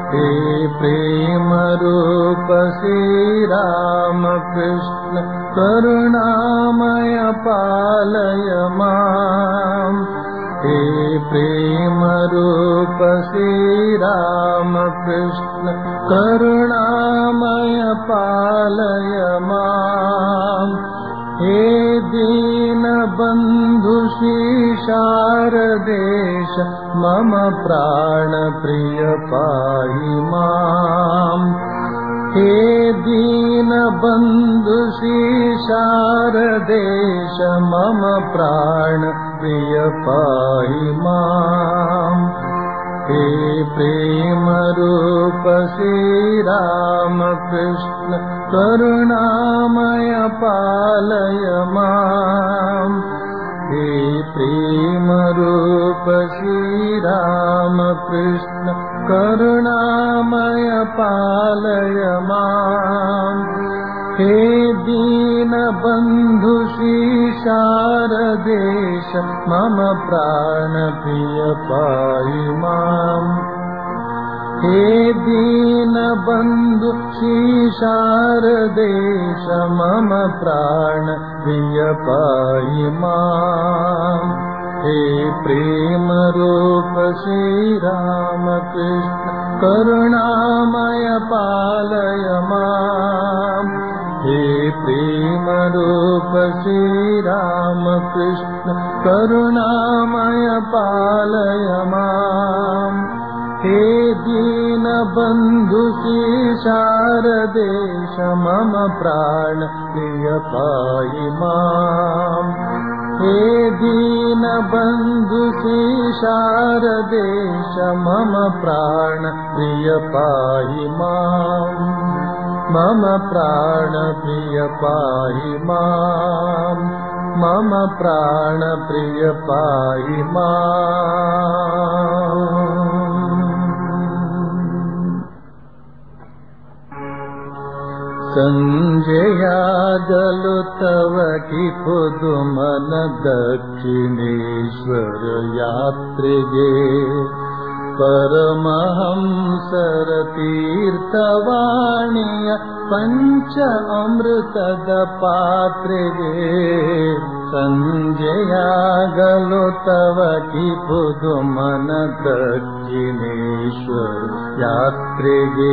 हे प्रेम रूप श्रीरामकृष्ण करुणामय पालय माम् हे प्रेम रूप श्रीरामकृष्ण करुणामय पालय माम् हे दीनबन्धु शारदेश मम प्राणप्रिय पाहि माम् हे दीनबन्धु शारदेश मम प्राणप्रिय पाहि माम् हे प्रेमरूप श्रीरामकृष्ण करुणामय पालय माम् हे प्रेमरूप श्रीरामकृष्ण करुणामय पालय माम् हे दीनबन्धु शारदेश मम प्राणप्रिय पाहि माम् हे दीनबन्धु शारदेश मम प्राणप्रिय पाहि माम् हे प्रेमरूप श्रीरामकृष्ण करुणामय पालय माम् हे प्रेमरूप श्रीरामकृष्ण करुणामय पालय माम् हे दीनबन्धु शारदेश मम प्राण प्रिय पाहि माम् हे दीनबन्धु शारदेश मम प्राण प्रिय पाहि माम् मम प्राण प्रिय पाहि माम् मम प्राण प्रिय पाहि माम् ಸಂಜೆಯಾಗಲು ತವ ಕಿಪುದು ಮನ ದಕ್ಷಿಣೇಶ್ವರ ಯಾತ್ರೆಗೆ ಪರಮಹಂಸರ ತೀರ್ಥವಾಣಿಯ ಪಂಚ ಅಮೃತದ ಪಾತ್ರೆಗೆ ಸಂಜೆಯಾಗಲು ತವ ಕಿಪುದು ಮನ ದಕ್ಷಿಣೇಶ್ವರ ಯಾತ್ರೆಗೆ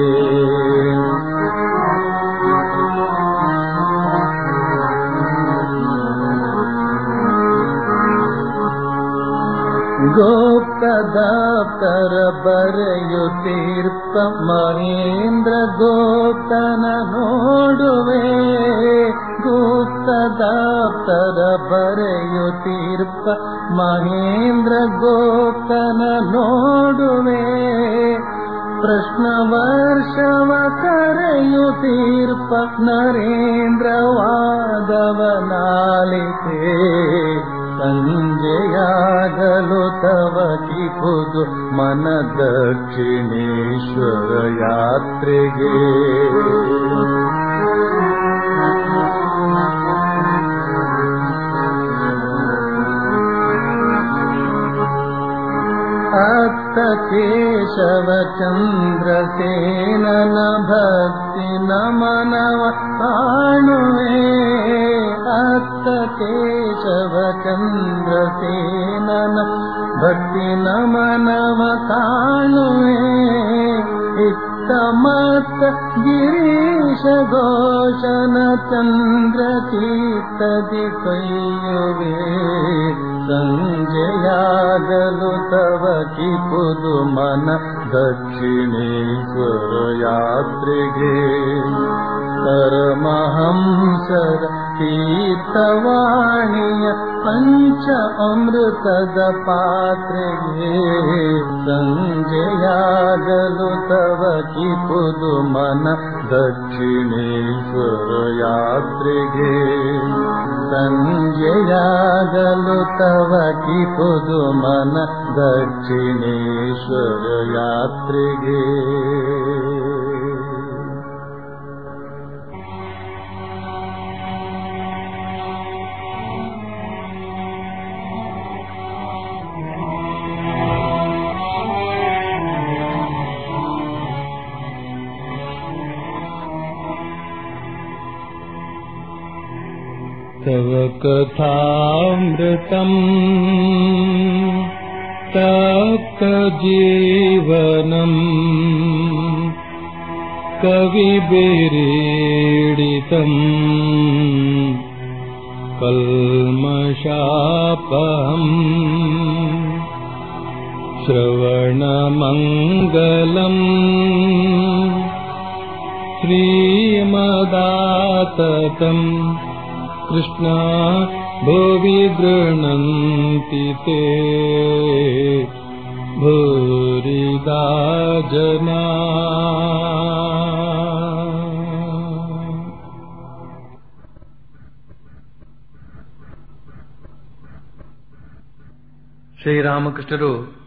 ಗೋಪ್ತದಾಪ್ತರ ಬರೆಯುತ್ತೀರ್ಪ ಮಹೇಂದ್ರ ಗೋಪ್ತನ ನೋಡುವೆ ಗುಪ್ತದಾಪ್ತರ ಬರೆಯುತ್ತೀರ್ಪ ಮಹೇಂದ್ರ ಗೋಪ್ತನ ನೋಡುವೆ ಪ್ರಶ್ನ ವರ್ಷವ ಕರೆಯುತ್ತೀರ್ಪ ನರೇಂದ್ರ ವಾದವನಾಲಿತೆ ಸಂಜೆಯಾಗಲು ತವ ಕಿಪುದು ಮನ ದಕ್ಷಿಣೇಶ್ವರ ಯಾತ್ರೆಗೆ ಅತ್ತ ಕೇಶವ ಚಂದ್ರಸೇನನ ಭಕ್ತಿ ನಮನವ ಕಾಣುವೆ ಅತ್ತ ಕೇಶವ ಚಂದ್ರಸೇನನ ಭಕ್ತಿ ನಮನವ ಕಾಣುವೆ ಇತ್ತ ಮತ್ತ ಗಿರೀಶ ಘೋಷನ ಚಂದ್ರ ಚೀತದಿ ಕೈಯುವೆ ಸಂಜೆಯಾಗಲು ತವ ಕಿಪುದು ಮನ ದಕ್ಷಿಣೇಶ್ವರ ಯಾತ್ರೆಗೆ ಪರಮಹಂಸರ ತೀರ್ಥವಾಣಿಯ ಪಂಚ ಅಮೃತದ ಪಾತ್ರೆಗೆ ಸಂಜೆಯಾಗಲು ತವ ಕಿಪುದು ಮನ ದಕ್ಷಿಣೇಶ್ವರ ಯಾತ್ರೆಗೆ ಸಂಜೆಯಾಗಲು ತವ ಕಿಪುದು ಮನ ದಕ್ಷಿಣೇಶ್ವರ ಯಾತ್ರೆಗೆ तव कथामृतम् तप्तजीवनम् कविभिरीडितम् कल्मषापहम् श्रवणमङ्गलम् श्रीमदाततम् कृष्णा भुवि गृह्णन्ति ते भूरिदा जना ಶ್ರೀರಾಮಕೃಷ್ಣರು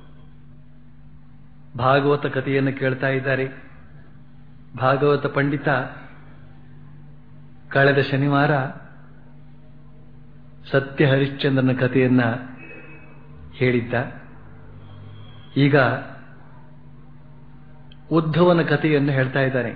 ಭಾಗವತ ಕಥೆಯನ್ನು ಕೇಳ್ತಾ ಇದ್ದಾರೆ ಭಾಗವತ ಪಂಡಿತ ಕಳೆದ ಶನಿವಾರ ಸತ್ಯ ಹರಿಶ್ಚಂದ್ರನ ಕಥೆಯನ್ನ ಹೇಳಿದ್ದ ಈಗ ಉದ್ಧವನ ಕಥೆಯನ್ನು ಹೇಳ್ತಾ ಇದ್ದಾನೆ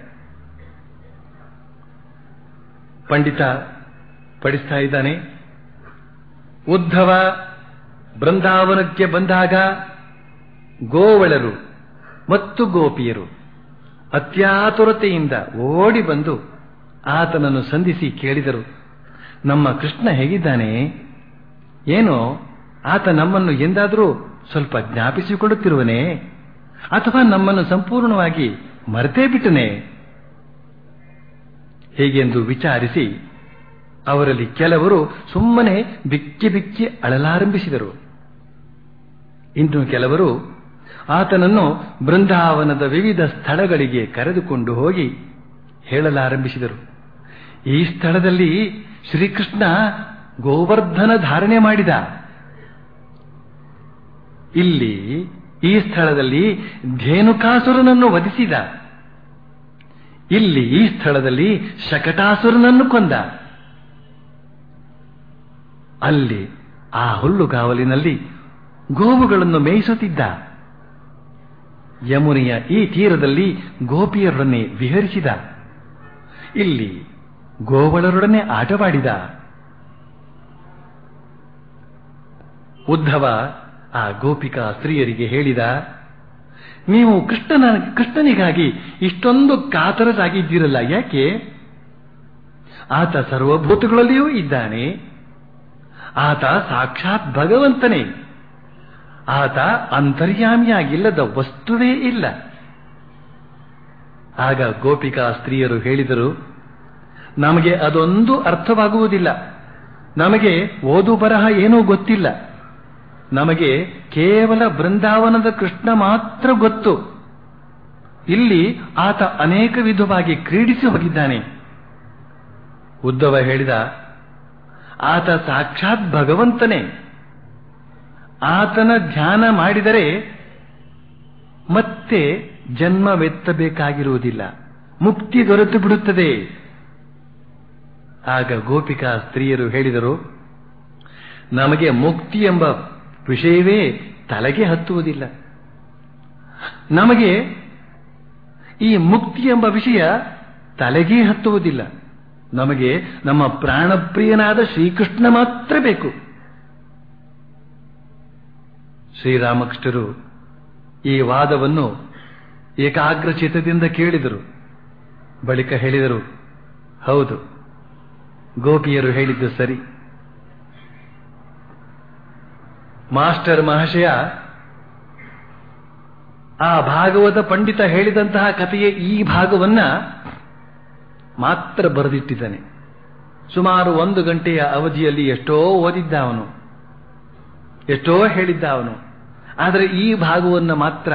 ಪಂಡಿತ ಪಡಿಸ್ತಾ ಇದ್ದಾನೆ ಉದ್ಧವ ಬೃಂದಾವನಕ್ಕೆ ಬಂದಾಗ ಗೋವಳರು ಮತ್ತು ಗೋಪಿಯರು ಅತ್ಯಾತುರತೆಯಿಂದ ಓಡಿ ಬಂದು ಆತನನ್ನು ಸಂಧಿಸಿ ಕೇಳಿದರು ನಮ್ಮ ಕೃಷ್ಣ ಹೇಗಿದ್ದಾನೆ ಏನೋ ಆತ ನಮ್ಮನ್ನು ಎಂದಾದರೂ ಸ್ವಲ್ಪ ಜ್ಞಾಪಿಸಿಕೊಳ್ಳುತ್ತಿರುವನೇ ಅಥವಾ ನಮ್ಮನ್ನು ಸಂಪೂರ್ಣವಾಗಿ ಮರೆತೇ ಬಿಟ್ಟನೆ ಹೀಗೆಂದು ವಿಚಾರಿಸಿ ಅವರಲ್ಲಿ ಕೆಲವರು ಸುಮ್ಮನೆ ಬಿಕ್ಕಿ ಬಿಕ್ಕಿ ಅಳಲಾರಂಭಿಸಿದರು ಇನ್ನು ಕೆಲವರು ಆತನನ್ನು ಬೃಂದಾವನದ ವಿವಿಧ ಸ್ಥಳಗಳಿಗೆ ಕರೆದುಕೊಂಡು ಹೋಗಿ ಹೇಳಲಾರಂಭಿಸಿದರು ಈ ಸ್ಥಳದಲ್ಲಿ ಶ್ರೀಕೃಷ್ಣ ಗೋವರ್ಧನ ಧಾರಣೆ ಮಾಡಿದ ಇಲ್ಲಿ ಈ ಸ್ಥಳದಲ್ಲಿ ಧೇನುಕಾಸುರನನ್ನು ವಧಿಸಿದ ಇಲ್ಲಿ ಈ ಸ್ಥಳದಲ್ಲಿ ಶಕಟಾಸುರನನ್ನು ಕೊಂದ ಅಲ್ಲಿ ಆ ಹುಲ್ಲುಗಾವಲಿನಲ್ಲಿ ಗೋವುಗಳನ್ನು ಮೇಯಿಸುತ್ತಿದ್ದ ಯಮುನೆಯ ಈ ತೀರದಲ್ಲಿ ಗೋಪಿಯರೊಡನೆ ವಿಹರಿಸಿದ ಇಲ್ಲಿ ಗೋವಳರೊಡನೆ ಆಟವಾಡಿದ ಉದ್ಧವ ಆ ಗೋಪಿಕಾ ಸ್ತ್ರೀಯರಿಗೆ ಹೇಳಿದ ನೀವು ಕೃಷ್ಣನ ಕೃಷ್ಣನಿಗಾಗಿ ಇಷ್ಟೊಂದು ಕಾತರರಾಗಿದ್ದೀರಲ್ಲ ಯಾಕೆ ಆತ ಸರ್ವಭೂತಗಳಲ್ಲಿಯೂ ಇದ್ದಾನೆ ಆತ ಸಾಕ್ಷಾತ್ ಭಗವಂತನೇ ಆತ ಅಂತರ್ಯಾಮಿಯಾಗಿಲ್ಲದ ವಸ್ತುವೇ ಇಲ್ಲ ಆಗ ಗೋಪಿಕಾ ಸ್ತ್ರೀಯರು ಹೇಳಿದರು ನಮಗೆ ಅದೊಂದು ಅರ್ಥವಾಗುವುದಿಲ್ಲ ನಮಗೆ ಓದು ಬರಹ ಏನೂ ಗೊತ್ತಿಲ್ಲ ನಮಗೆ ಕೇವಲ ಬೃಂದಾವನದ ಕೃಷ್ಣ ಮಾತ್ರ ಗೊತ್ತು ಇಲ್ಲಿ ಆತ ಅನೇಕ ವಿಧವಾಗಿ ಕ್ರೀಡಿಸಿ ಹೋಗಿದ್ದಾನೆ ಉದ್ದವ ಹೇಳಿದ ಆತ ಸಾಕ್ಷಾತ್ ಭಗವಂತನೇ ಆತನ ಧ್ಯಾನ ಮಾಡಿದರೆ ಮತ್ತೆ ಜನ್ಮವೆತ್ತಬೇಕಾಗಿರುವುದಿಲ್ಲ ಮುಕ್ತಿ ದೊರೆತು ಬಿಡುತ್ತದೆ ಆಗ ಗೋಪಿಕಾ ಸ್ತ್ರೀಯರು ಹೇಳಿದರು ನಮಗೆ ಮುಕ್ತಿ ಎಂಬ ವಿಷಯವೇ ತಲೆಗೆ ಹತ್ತುವುದಿಲ್ಲ ನಮಗೆ ಈ ಮುಕ್ತಿ ಎಂಬ ವಿಷಯ ತಲೆಗೆ ಹತ್ತುವುದಿಲ್ಲ ನಮಗೆ ನಮ್ಮ ಪ್ರಾಣಪ್ರಿಯನಾದ ಶ್ರೀಕೃಷ್ಣ ಮಾತ್ರ ಬೇಕು ಶ್ರೀರಾಮಕೃಷ್ಣರು ಈ ವಾದವನ್ನು ಏಕಾಗ್ರ ಚಿತ್ತದಿಂದ ಕೇಳಿದರು ಬಳಿಕ ಹೇಳಿದರು ಹೌದು ಗೋಪಿಯರು ಹೇಳಿದ್ದು ಸರಿ ಮಾಸ್ಟರ್ ಮಹಾಶಯ ಆ ಭಾಗವತ ಪಂಡಿತ ಹೇಳಿದಂತಹ ಕಥೆಯ ಈ ಭಾಗವನ್ನ ಮಾತ್ರ ಬರೆದಿಟ್ಟಿದ್ದಾನೆ ಸುಮಾರು ಒಂದು ಗಂಟೆಯ ಅವಧಿಯಲ್ಲಿ ಎಷ್ಟೋ ಓದಿದ್ದ ಅವನು ಎಷ್ಟೋ ಹೇಳಿದ್ದ ಅವನು ಆದರೆ ಈ ಭಾಗವನ್ನು ಮಾತ್ರ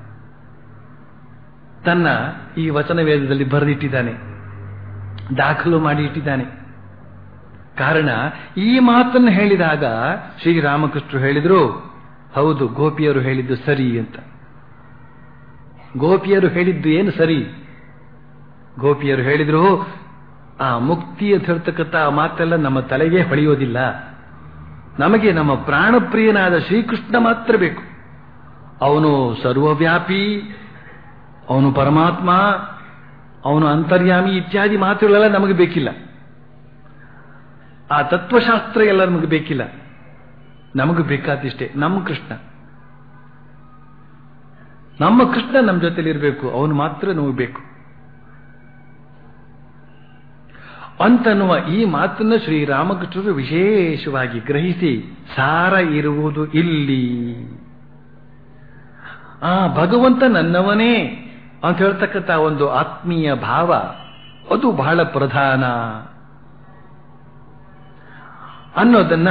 ತನ್ನ ಈ ವಚನ ವೇದದಲ್ಲಿ ಬರೆದಿಟ್ಟಿದ್ದಾನೆ ದಾಖಲು ಮಾಡಿ ಇಟ್ಟಿದ್ದಾನೆ ಕಾರಣ ಈ ಮಾತನ್ನು ಹೇಳಿದಾಗ ಶ್ರೀರಾಮಕೃಷ್ಣರು ಹೇಳಿದ್ರು ಹೌದು ಗೋಪಿಯರು ಹೇಳಿದ್ದು ಸರಿ ಅಂತ ಗೋಪಿಯರು ಹೇಳಿದ್ದು ಏನು ಸರಿ ಗೋಪಿಯರು ಹೇಳಿದ್ರು ಆ ಮುಕ್ತಿ ಅಂತ ಹೇಳ್ತಕ್ಕಂಥ ಆ ಮಾತೆಲ್ಲ ನಮ್ಮ ತಲೆಗೆ ಹೊಳೆಯೋದಿಲ್ಲ ನಮಗೆ ನಮ್ಮ ಪ್ರಾಣಪ್ರಿಯನಾದ ಶ್ರೀಕೃಷ್ಣ ಮಾತ್ರ ಬೇಕು ಅವನು ಸರ್ವವ್ಯಾಪಿ ಅವನು ಪರಮಾತ್ಮ ಅವನು ಅಂತರ್ಯಾಮಿ ಇತ್ಯಾದಿ ಮಾತುಗಳೆಲ್ಲ ನಮಗೆ ಬೇಕಿಲ್ಲ ಆ ತತ್ವಶಾಸ್ತ್ರ ಎಲ್ಲ ನಮಗೆ ಬೇಕಿಲ್ಲ ನಮಗೆ ಬೇಕಾದಿಷ್ಟೇ ನಮ್ಮ ಕೃಷ್ಣ ನಮ್ಮ ಕೃಷ್ಣ ನಮ್ಮ ಜೊತೆಲಿ ಇರಬೇಕು ಅವನು ಮಾತ್ರ ನಮಗೆ ಬೇಕು ಅಂತನ್ನುವ ಈ ಮಾತನ್ನು ಶ್ರೀರಾಮಕೃಷ್ಣರು ವಿಶೇಷವಾಗಿ ಗ್ರಹಿಸಿ ಸಾರ ಇರುವುದು ಇಲ್ಲಿ ಆ ಭಗವಂತ ನನ್ನವನೇ ಅಂತ ಹೇಳ್ತಕ್ಕಂಥ ಒಂದು ಆತ್ಮೀಯ ಭಾವ ಅದು ಬಹಳ ಪ್ರಧಾನ ಅನ್ನೋದನ್ನ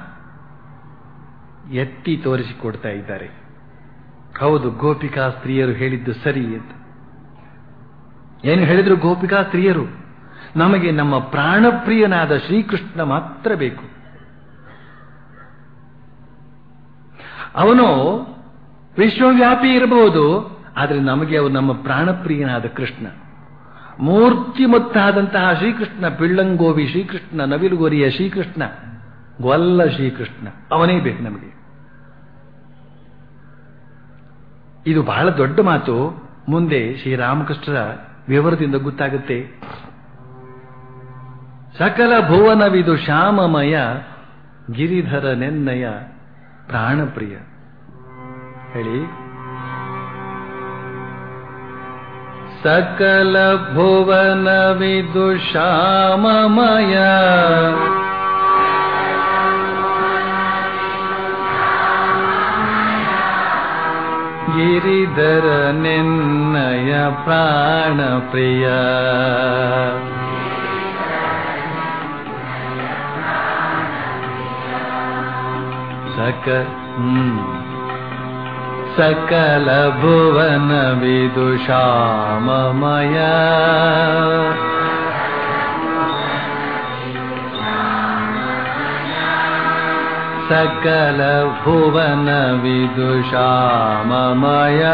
ಎತ್ತಿ ತೋರಿಸಿಕೊಡ್ತಾ ಇದ್ದಾರೆ ಹೌದು ಗೋಪಿಕಾ ಸ್ತ್ರೀಯರು ಹೇಳಿದ್ದು ಸರಿ ಅಂತ ಏನು ಹೇಳಿದ್ರು ಗೋಪಿಕಾ ಸ್ತ್ರೀಯರು ನಮಗೆ ನಮ್ಮ ಪ್ರಾಣಪ್ರಿಯನಾದ ಶ್ರೀಕೃಷ್ಣ ಮಾತ್ರ ಬೇಕು ಅವನು ವಿಶ್ವವ್ಯಾಪಿ ಇರಬಹುದು ಆದರೆ ನಮಗೆ ಅವನು ನಮ್ಮ ಪ್ರಾಣಪ್ರಿಯನಾದ ಕೃಷ್ಣ ಮೂರ್ತಿಮತ್ತಾದಂತಹ ಶ್ರೀಕೃಷ್ಣ ಪಿಳ್ಳಂಗೋವಿ ಶ್ರೀಕೃಷ್ಣ ನವಿಲುಗೋರಿಯ ಶ್ರೀಕೃಷ್ಣ ಗೊಲ್ಲ ಶ್ರೀಕೃಷ್ಣ ಅವನೇ ಬೇಕು ನಮಗೆ ಇದು ಬಹಳ ದೊಡ್ಡ ಮಾತು ಮುಂದೆ ಶ್ರೀರಾಮಕೃಷ್ಣರ ವಿವರದಿಂದ ಗೊತ್ತಾಗುತ್ತೆ ಸಕಲ ಭುವನವಿದು ಶ್ಯಾಮಮಯ ಗಿರಿಧರ ನೆನ್ನಯ ಪ್ರಾಣಪ್ರಿಯ ಹೇಳಿ ಸಕಲ ಭುವನವಿದು ಶ್ಯಾಮಮಯ ಗಿರಿಧರ ನೆನ್ನಯ ಪ್ರಾಣಪ್ರಿಯ ಸಕ ಹ್ಮ್ ಸಕಲ ಭುವನ ವಿದುಷಾಮಮಯ ಸಕಲ ಭುವನ ವಿದುಷಾಮಮಯ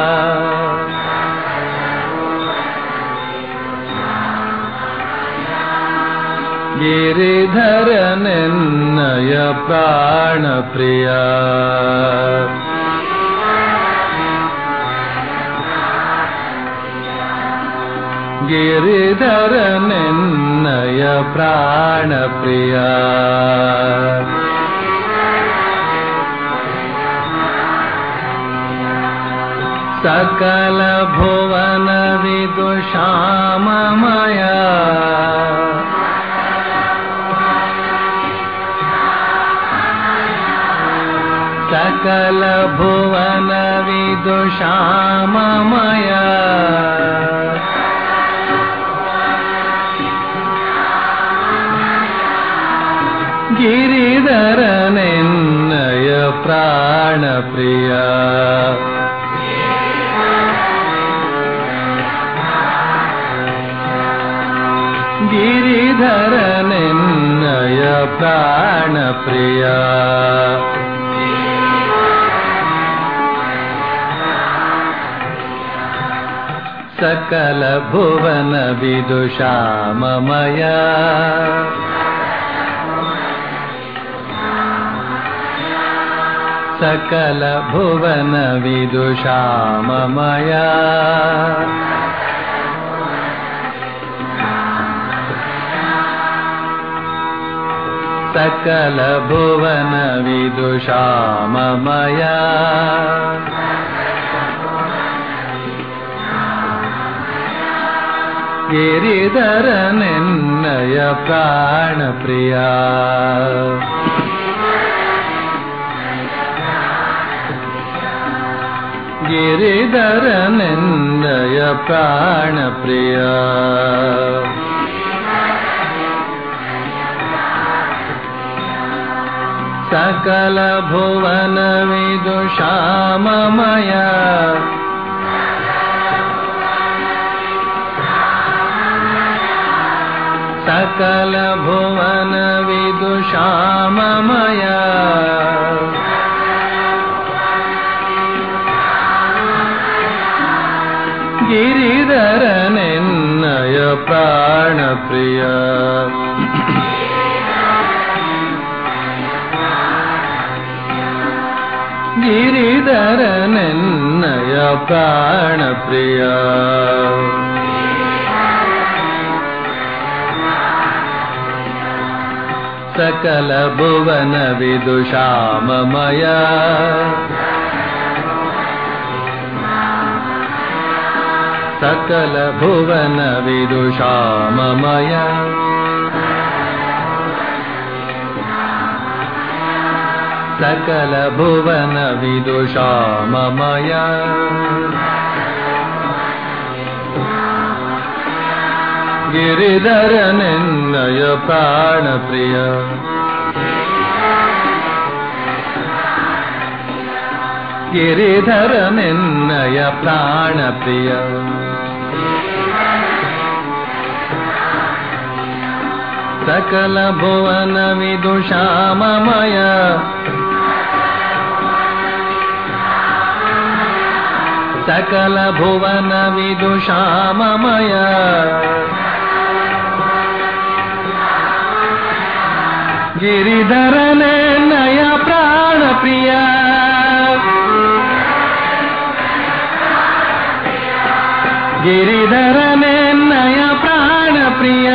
ಗಿರಿಧರನೆನ್ನಯ ಪ್ರಾಣ ಪ್ರಿಯ ಗಿರಿಧರನೆನ್ನಯ ಪ್ರಾಣ ಪ್ರಿಯ ಸಕಲ ಭುವನ ವಿದುಷಾಮಮಯ ಸಕಲ ಭುವನ ವಿದುಷಾಮಮಯ ಗಿರಿಧರನೆನ್ನಯ ಪ್ರಾಣ ಪ್ರಿಯ ಗಿರಿಧರನೆನ್ನಯ ಪ್ರಾಣ ಪ್ರಿಯ ಸಕಲ ಭುವನ ವಿದುಷಾಮಮಯ ಸಕಲ ಭುವನ ವಿದುಷಾಮಮಯ ಸಕಲ ಭುವನ ವಿದುಷಾಮಮಯ ಗಿರಿಧರನೆನ್ನಯ ಪ್ರಾಣ ಪ್ರಿಯ ಗಿರಿಧರನೆನ್ನಯ ಪ್ರಾಣ ಪ್ರಿಯ ಸಕಲ ಭುವನ ವಿದುಷಾಮಮಯ ಸಕಲ ಭುವನ ವಿದುಷಾಮಮಯ ಗಿರಿಧರನೆನ್ನಯ ಪ್ರಾಣ ಪ್ರಿಯ ಗಿರಿಧರನೆನ್ನಯ ಪ್ರಾಣ ಪ್ರಿಯ ಸಕಲ ಭುವನ ವಿದುಷಾಮಮಯ ಸಕಲ ಭುವನ ವಿದುಷಾಮಮಯ ಸಕಲ ಭುವನ ವಿದುಷಾಮಮಯ ಗಿರಿಧರನೆನ್ನಯ ಪ್ರಾಣ ಪ್ರಿಯ ಗಿರಿಧರನೆನ್ನಯ ಪ್ರಾಣ ಪ್ರಿಯ ಸಕಲ ಭುವನ ವಿದುಷಾಮಮಯ ಸಕಲ ಭುವನ ವಿದುಷಾಮಮಯ ಗಿರಿಧರನೆ ನಯ ಪ್ರಾಣ ಪ್ರಿಯ ಗಿರಿಧರನೆ ನಯ ಪ್ರಾಣ ಪ್ರಿಯ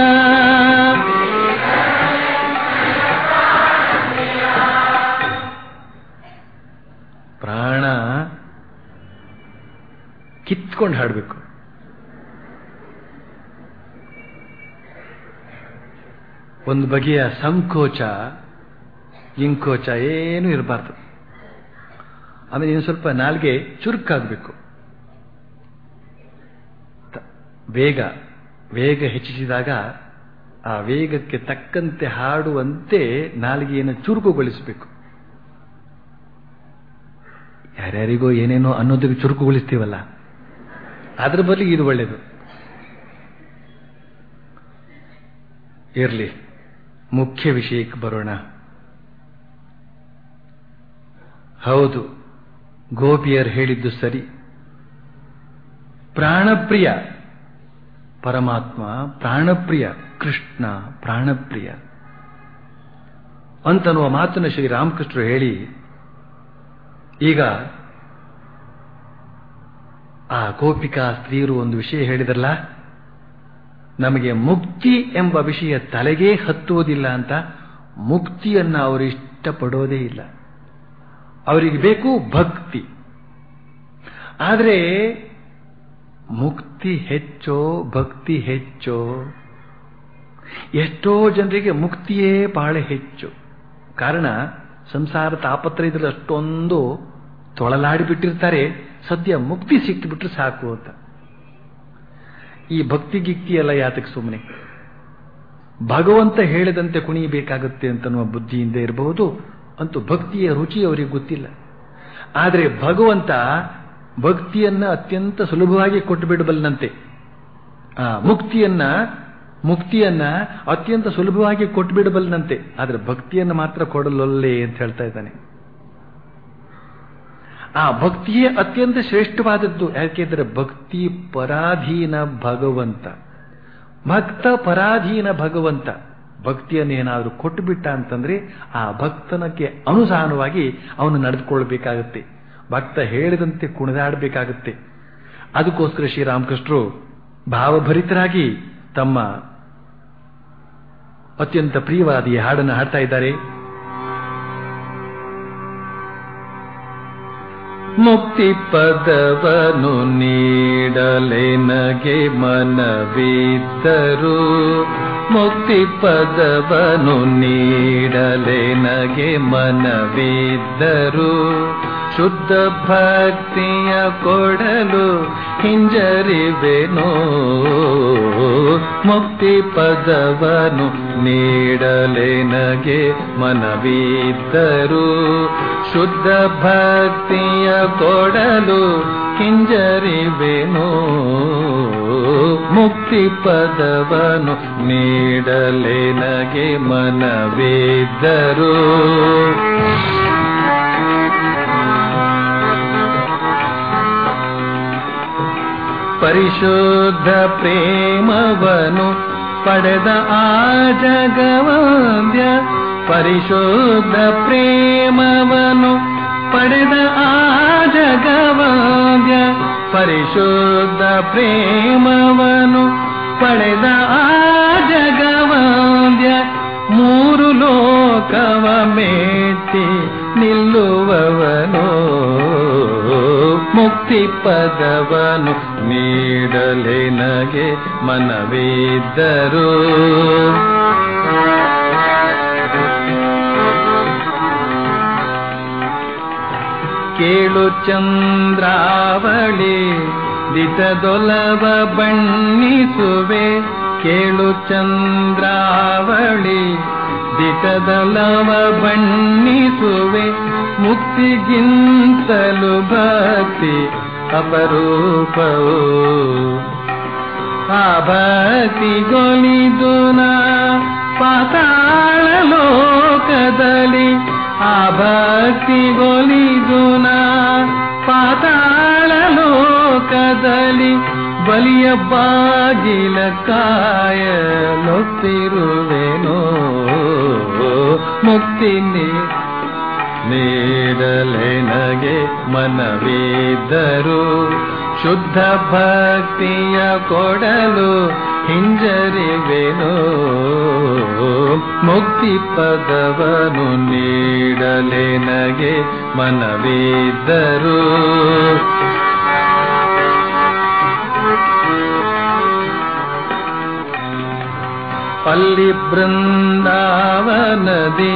ಪ್ರಾಣ ಕಿತ್ಕೊಂಡು ಹಾಡಬೇಕು ಒಂದು ಬಗೆಯ ಸಂಕೋಚ ಇಂಕೋಚ ಏನೂ ಇರಬಾರ್ದು ಆಮೇಲೆ ಇನ್ನು ಸ್ವಲ್ಪ ನಾಲ್ಗೆ ಚುರುಕಾಗಬೇಕು ವೇಗ ವೇಗ ಹೆಚ್ಚಿಸಿದಾಗ ಆ ವೇಗಕ್ಕೆ ತಕ್ಕಂತೆ ಹಾಡುವಂತೆ ನಾಲಿಗೆಯನ್ನು ಚುರುಕುಗೊಳಿಸಬೇಕು ಯಾರ್ಯಾರಿಗೋ ಏನೇನೋ ಅನ್ನೋದಕ್ಕೆ ಚುರುಕುಗೊಳಿಸ್ತೀವಲ್ಲ ಅದ್ರ ಬದಲಿಗೆ ಇದು ಒಳ್ಳೆಯದು ಇರಲಿ ಮುಖ್ಯ ವಿಷಯಕ್ಕೆ ಬರೋಣ ಹೌದು ಗೋಪಿಯರ್ ಹೇಳಿದ್ದು ಸರಿ ಪ್ರಾಣಪ್ರಿಯ ಪರಮಾತ್ಮ ಪ್ರಾಣಪ್ರಿಯ ಕೃಷ್ಣ ಪ್ರಾಣಪ್ರಿಯ ಅಂತನ್ನುವ ಮಾತನ್ನು ಶ್ರೀರಾಮಕೃಷ್ಣರು ಹೇಳಿ ಈಗ ಆ ಗೋಪಿಕಾ ಸ್ತ್ರೀಯರು ಒಂದು ವಿಷಯ ಹೇಳಿದ್ರಲ್ಲ ನಮಗೆ ಮುಕ್ತಿ ಎಂಬ ವಿಷಯ ತಲೆಗೇ ಹತ್ತುವುದಿಲ್ಲ ಅಂತ ಮುಕ್ತಿಯನ್ನ ಅವರು ಇಷ್ಟಪಡೋದೇ ಇಲ್ಲ ಅವರಿಗೆ ಬೇಕು ಭಕ್ತಿ ಆದರೆ ಮುಕ್ತಿ ಹೆಚ್ಚೋ ಭಕ್ತಿ ಹೆಚ್ಚೋ ಎಷ್ಟೋ ಜನರಿಗೆ ಮುಕ್ತಿಯೇ ಬಹಳ ಹೆಚ್ಚು ಕಾರಣ ಸಂಸಾರ ತಾಪತ್ರಯದಲ್ಲಿ ಅಷ್ಟೊಂದು ತೊಳಲಾಡಿಬಿಟ್ಟಿರ್ತಾರೆ ಸದ್ಯ ಮುಕ್ತಿ ಸಿಕ್ಕಿಬಿಟ್ರೆ ಸಾಕು ಅಂತ ಈ ಭಕ್ತಿ ಗಿಕ್ತಿ ಎಲ್ಲ ಯಾತಕ್ಕೆ ಸುಮ್ಮನೆ ಭಗವಂತ ಹೇಳಿದಂತೆ ಕುಣಿಯಬೇಕಾಗುತ್ತೆ ಅಂತನ್ನುವ ಬುದ್ಧಿಯಿಂದ ಇರಬಹುದು ಅಂತೂ ಭಕ್ತಿಯ ರುಚಿ ಅವರಿಗೆ ಗೊತ್ತಿಲ್ಲ ಆದರೆ ಭಗವಂತ ಭಕ್ತಿಯನ್ನ ಅತ್ಯಂತ ಸುಲಭವಾಗಿ ಕೊಟ್ಟು ಬಿಡಬಲ್ಲಂತೆ ಆ ಮುಕ್ತಿಯನ್ನ ಮುಕ್ತಿಯನ್ನ ಅತ್ಯಂತ ಸುಲಭವಾಗಿ ಕೊಟ್ಟು ಬಿಡಬಲ್ಲಂತೆ ಆದರೆ ಭಕ್ತಿಯನ್ನು ಮಾತ್ರ ಕೊಡಲೊಲ್ಲೆ ಅಂತ ಹೇಳ್ತಾ ಇದ್ದಾನೆ ಆ ಭಕ್ತಿಯೇ ಅತ್ಯಂತ ಶ್ರೇಷ್ಠವಾದದ್ದು ಯಾಕೆಂದ್ರೆ ಭಕ್ತಿ ಪರಾಧೀನ ಭಗವಂತ ಭಕ್ತ ಪರಾಧೀನ ಭಗವಂತ ಭಕ್ತಿಯನ್ನು ಏನಾದರೂ ಕೊಟ್ಟು ಬಿಟ್ಟ ಅಂತಂದ್ರೆ ಆ ಭಕ್ತನಕ್ಕೆ ಅನುಸಾರವಾಗಿ ಅವನು ನಡೆದುಕೊಳ್ಬೇಕಾಗತ್ತೆ ಭಕ್ತ ಹೇಳಿದಂತೆ ಕುಣಿದಾಡಬೇಕಾಗತ್ತೆ ಅದಕ್ಕೋಸ್ಕರ ಶ್ರೀರಾಮಕೃಷ್ಣರು ಭಾವಭರಿತರಾಗಿ ತಮ್ಮ ಅತ್ಯಂತ ಪ್ರಿಯವಾದ ಈ ಹಾಡನ್ನು ಹಾಡ್ತಾ ಇದ್ದಾರೆ ಮುಕ್ತಿ ಪದವನು ನೀಡಲೆ ನಗೆ ಮನವಿದ್ದರು ಮುಕ್ತಿ ಪದವನು ನೀಡಲೆ ನಗೆ ಮನವಿದ್ದರು ಶುದ್ಧ ಭಕ್ತಿಯ ಕೊಡಲು ಹಿಂಜರಿವೆನೋ ಮುಕ್ತಿ ಪದವನು ನೀಡಲೆ ನಗೆ ಮನವಿದ್ದರು ಶುದ್ಧ ಭಕ್ತಿಯ ಕೊಡಲು ಹಿಂಜರಿವೆನೋ ಮುಕ್ತಿ ಪದವನು ನೀಡಲೆ ನಗೆ ಮನವಿದ್ದರು ಪರಿಶುದ್ಧ ಪ್ರೇಮವನು ಪಡೆದ ಆ ಜಗವಂದ್ಯ ಪರಿಶುದ್ಧ ಪ್ರೇಮವನು ಪಡೆದ ಆ ಜಗವಂದ್ಯ ಪರಿಶುದ್ಧ ಪ್ರೇಮವನು ಪಡೆದ ಆ ಜಗವಂದ್ಯ ಮೂರು ಲೋಕವ ಮೆಟ್ಟಿ ನಿಲ್ಲುವವನು ಮುಕ್ತಿ ಪದವನು ನೀಡಲೆ ನಗೆ ಮನವಿದ್ದರು ಕೇಳು ಚಂದ್ರಾವಳಿ ದಿತದೊಲವ ಬಣ್ಣಿಸುವೆ ಕೇಳು ಚಂದ್ರಾವಳಿ ದಿತದೊಲವ ಬಣ್ಣಿಸುವೆ ಮುಕ್ತಿಗಿಂತಲು ಭಕ್ತಿ ಅಪರೂಪವು ಆ ಭಕ್ತಿಗೊಲಿದು ನಾ ಪಾತಾಳ ಲೋಕದಲ್ಲಿ ಆ ಭಕ್ತಿಗೊಲಿದು ನಾ ಪಾತಾಳ ಲೋಕದಲ್ಲಿ ಬಲಿಯ ಬಾಗಿಲ ಕಾಯಲೊತ್ತಿರುವೆನೋ ಮುಕ್ತಿ ನೀ ನೀಡಲೆ ನಗೆ ಮನವಿದ್ದರು ಶುದ್ಧ ಭಕ್ತಿಯ ಕೊಡಲು ಹಿಂಜರಿವೆನು ಮುಕ್ತಿ ಪದವನು ನೀಡಲೆ ನಗೆ ಮನವಿದ್ದರು ಅಲ್ಲಿ ಬೃಂದಾವನದಿ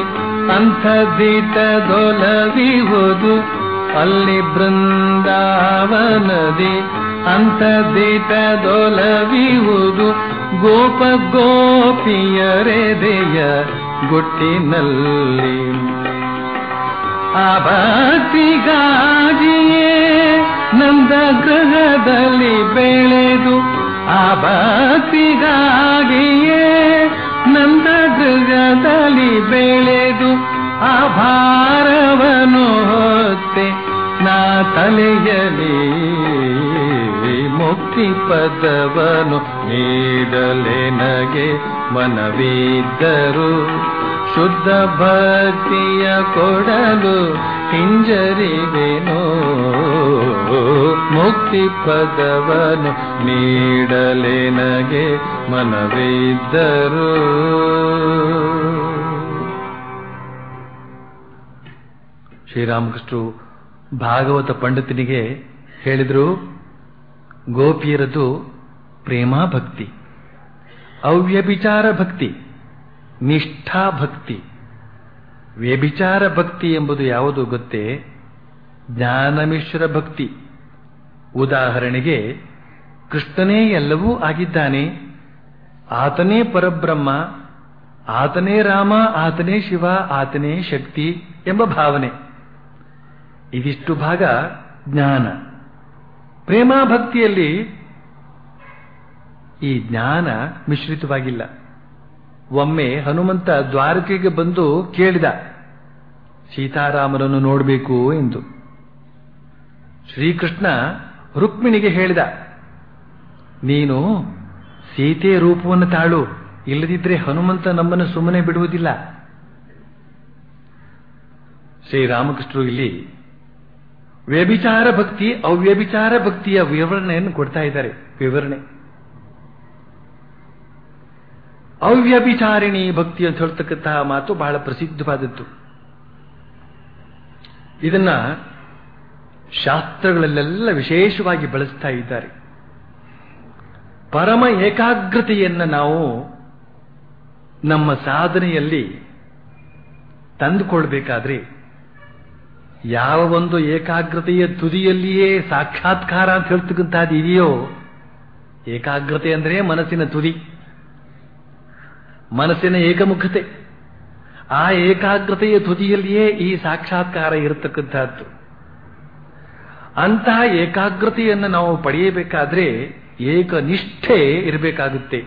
ಅಂಥದಿಟದೊಲವಿಹುದು ಅಲ್ಲಿ ಬೃಂದಾವನದಿ ಅಂಥದಿಟದೊಲವಿಹುದು ಗೋಪ ಗೋಪಿಯರೆದೆಯ ಗುಟ್ಟಿನಲ್ಲಿ ಆ ಭಕ್ತಿಗಾಗಿಯೇ ನಂದ ಗೃಹದಲ್ಲಿ ಬೆಳೆದು ಆ ಭಕ್ತಿಗಾಗಿಯೇ ನಂದ ಗೃಹದಲ್ಲಿ ಬೆಳೆದು ಆ ಭಾರವನು ಹೊತ್ತೆ ನಾ ತಲೆಯಲಿ ಮುಕ್ತಿ ಪದವನು ನೀಡಲೆ ನಗೆ ಮನವಿದ್ದರು ಶುದ್ಧ ಭಕ್ತಿಯ ಕೊಡಲು ಹಿಂಜರಿವೆನೋ ಮುಕ್ತಿ ಪದವನು ನೀಡಲೆ ನಗೆ ಮನವಿದ್ದರು ಶ್ರೀರಾಮಕೃಷ್ಣರು ಭಾಗವತ ಪಂಡಿತನಿಗೆ ಹೇಳಿದ್ರು ಗೋಪಿಯರದು ಪ್ರೇಮ ಭಕ್ತಿ ಅವ್ಯಭಿಚಾರ ಭಕ್ತಿ ನಿಷ್ಠಾ ಭಕ್ತಿ ವ್ಯಭಿಚಾರ ಭಕ್ತಿ ಎಂಬುದು ಯಾವುದು ಗೊತ್ತೇ ಜ್ಞಾನಮಿಶ್ರ ಭಕ್ತಿ ಉದಾಹರಣೆಗೆ ಕೃಷ್ಣನೇ ಎಲ್ಲವೂ ಆಗಿದ್ದಾನೆ ಆತನೇ ಪರಬ್ರಹ್ಮ ಆತನೇ ರಾಮ ಆತನೇ ಶಿವ ಆತನೇ ಶಕ್ತಿ ಎಂಬ ಭಾವನೆ ಇದಿಷ್ಟು ಭಾಗ ಜ್ಞಾನ ಪ್ರೇಮ ಭಕ್ತಿಯಲ್ಲಿ ಈ ಜ್ಞಾನ ಮಿಶ್ರಿತವಾಗಿಲ್ಲ ಒಮ್ಮೆ ಹನುಮಂತ ದ್ವಾರಕೆಗೆ ಬಂದು ಕೇಳಿದ ಸೀತಾರಾಮರನ್ನು ನೋಡಬೇಕು ಎಂದು ಶ್ರೀಕೃಷ್ಣ ರುಕ್ಮಿಣಿಗೆ ಹೇಳಿದ ನೀನು ಸೀತೆ ರೂಪವನ್ನು ತಾಳು ಇಲ್ಲದಿದ್ರೆ ಹನುಮಂತ ನಮ್ಮನ್ನು ಸುಮ್ಮನೆ ಬಿಡುವುದಿಲ್ಲ ಶ್ರೀರಾಮಕೃಷ್ಣರು ಇಲ್ಲಿ ವ್ಯಭಿಚಾರ ಭಕ್ತಿ ಅವ್ಯಭಿಚಾರ ಭಕ್ತಿಯ ವಿವರಣೆಯನ್ನು ಕೊಡ್ತಾ ಇದ್ದಾರೆ ವಿವರಣೆ ಅವ್ಯಭಿಚಾರಿಣಿ ಭಕ್ತಿ ಅಂತ ಹೇಳ್ತಕ್ಕಂತಹ ಮಾತು ಬಹಳ ಪ್ರಸಿದ್ಧವಾದದ್ದು ಇದನ್ನ ಶಾಸ್ತ್ರಗಳಲ್ಲೆಲ್ಲ ವಿಶೇಷವಾಗಿ ಬಳಸ್ತಾ ಇದ್ದಾರೆ ಪರಮ ಏಕಾಗ್ರತೆಯನ್ನ ನಾವು ನಮ್ಮ ಸಾಧನೆಯಲ್ಲಿ ತಂದುಕೊಳ್ಬೇಕಾದ್ರೆ ಯಾವ ಒಂದು ಏಕಾಗ್ರತೆಯ ತುದಿಯಲ್ಲಿಯೇ ಸಾಕ್ಷಾತ್ಕಾರ ಅಂತ ಹೇಳ್ತಕ್ಕಂಥದ್ದು ಇದೆಯೋ ಏಕಾಗ್ರತೆ ಅಂದ್ರೆ ಮನಸ್ಸಿನ ತುದಿ ಮನಸ್ಸಿನ ಏಕಮುಖತೆ ಆ ಏಕಾಗ್ರತೆಯ ತುದಿಯಲ್ಲಿಯೇ ಈ ಸಾಕ್ಷಾತ್ಕಾರ ಇರತಕ್ಕಂಥದ್ದು ಅಂತಹ ಏಕಾಗ್ರತೆಯನ್ನು ನಾವು ಪಡೆಯಬೇಕಾದ್ರೆ ಏಕನಿಷ್ಠೆ ಇರಬೇಕಾಗುತ್ತೆ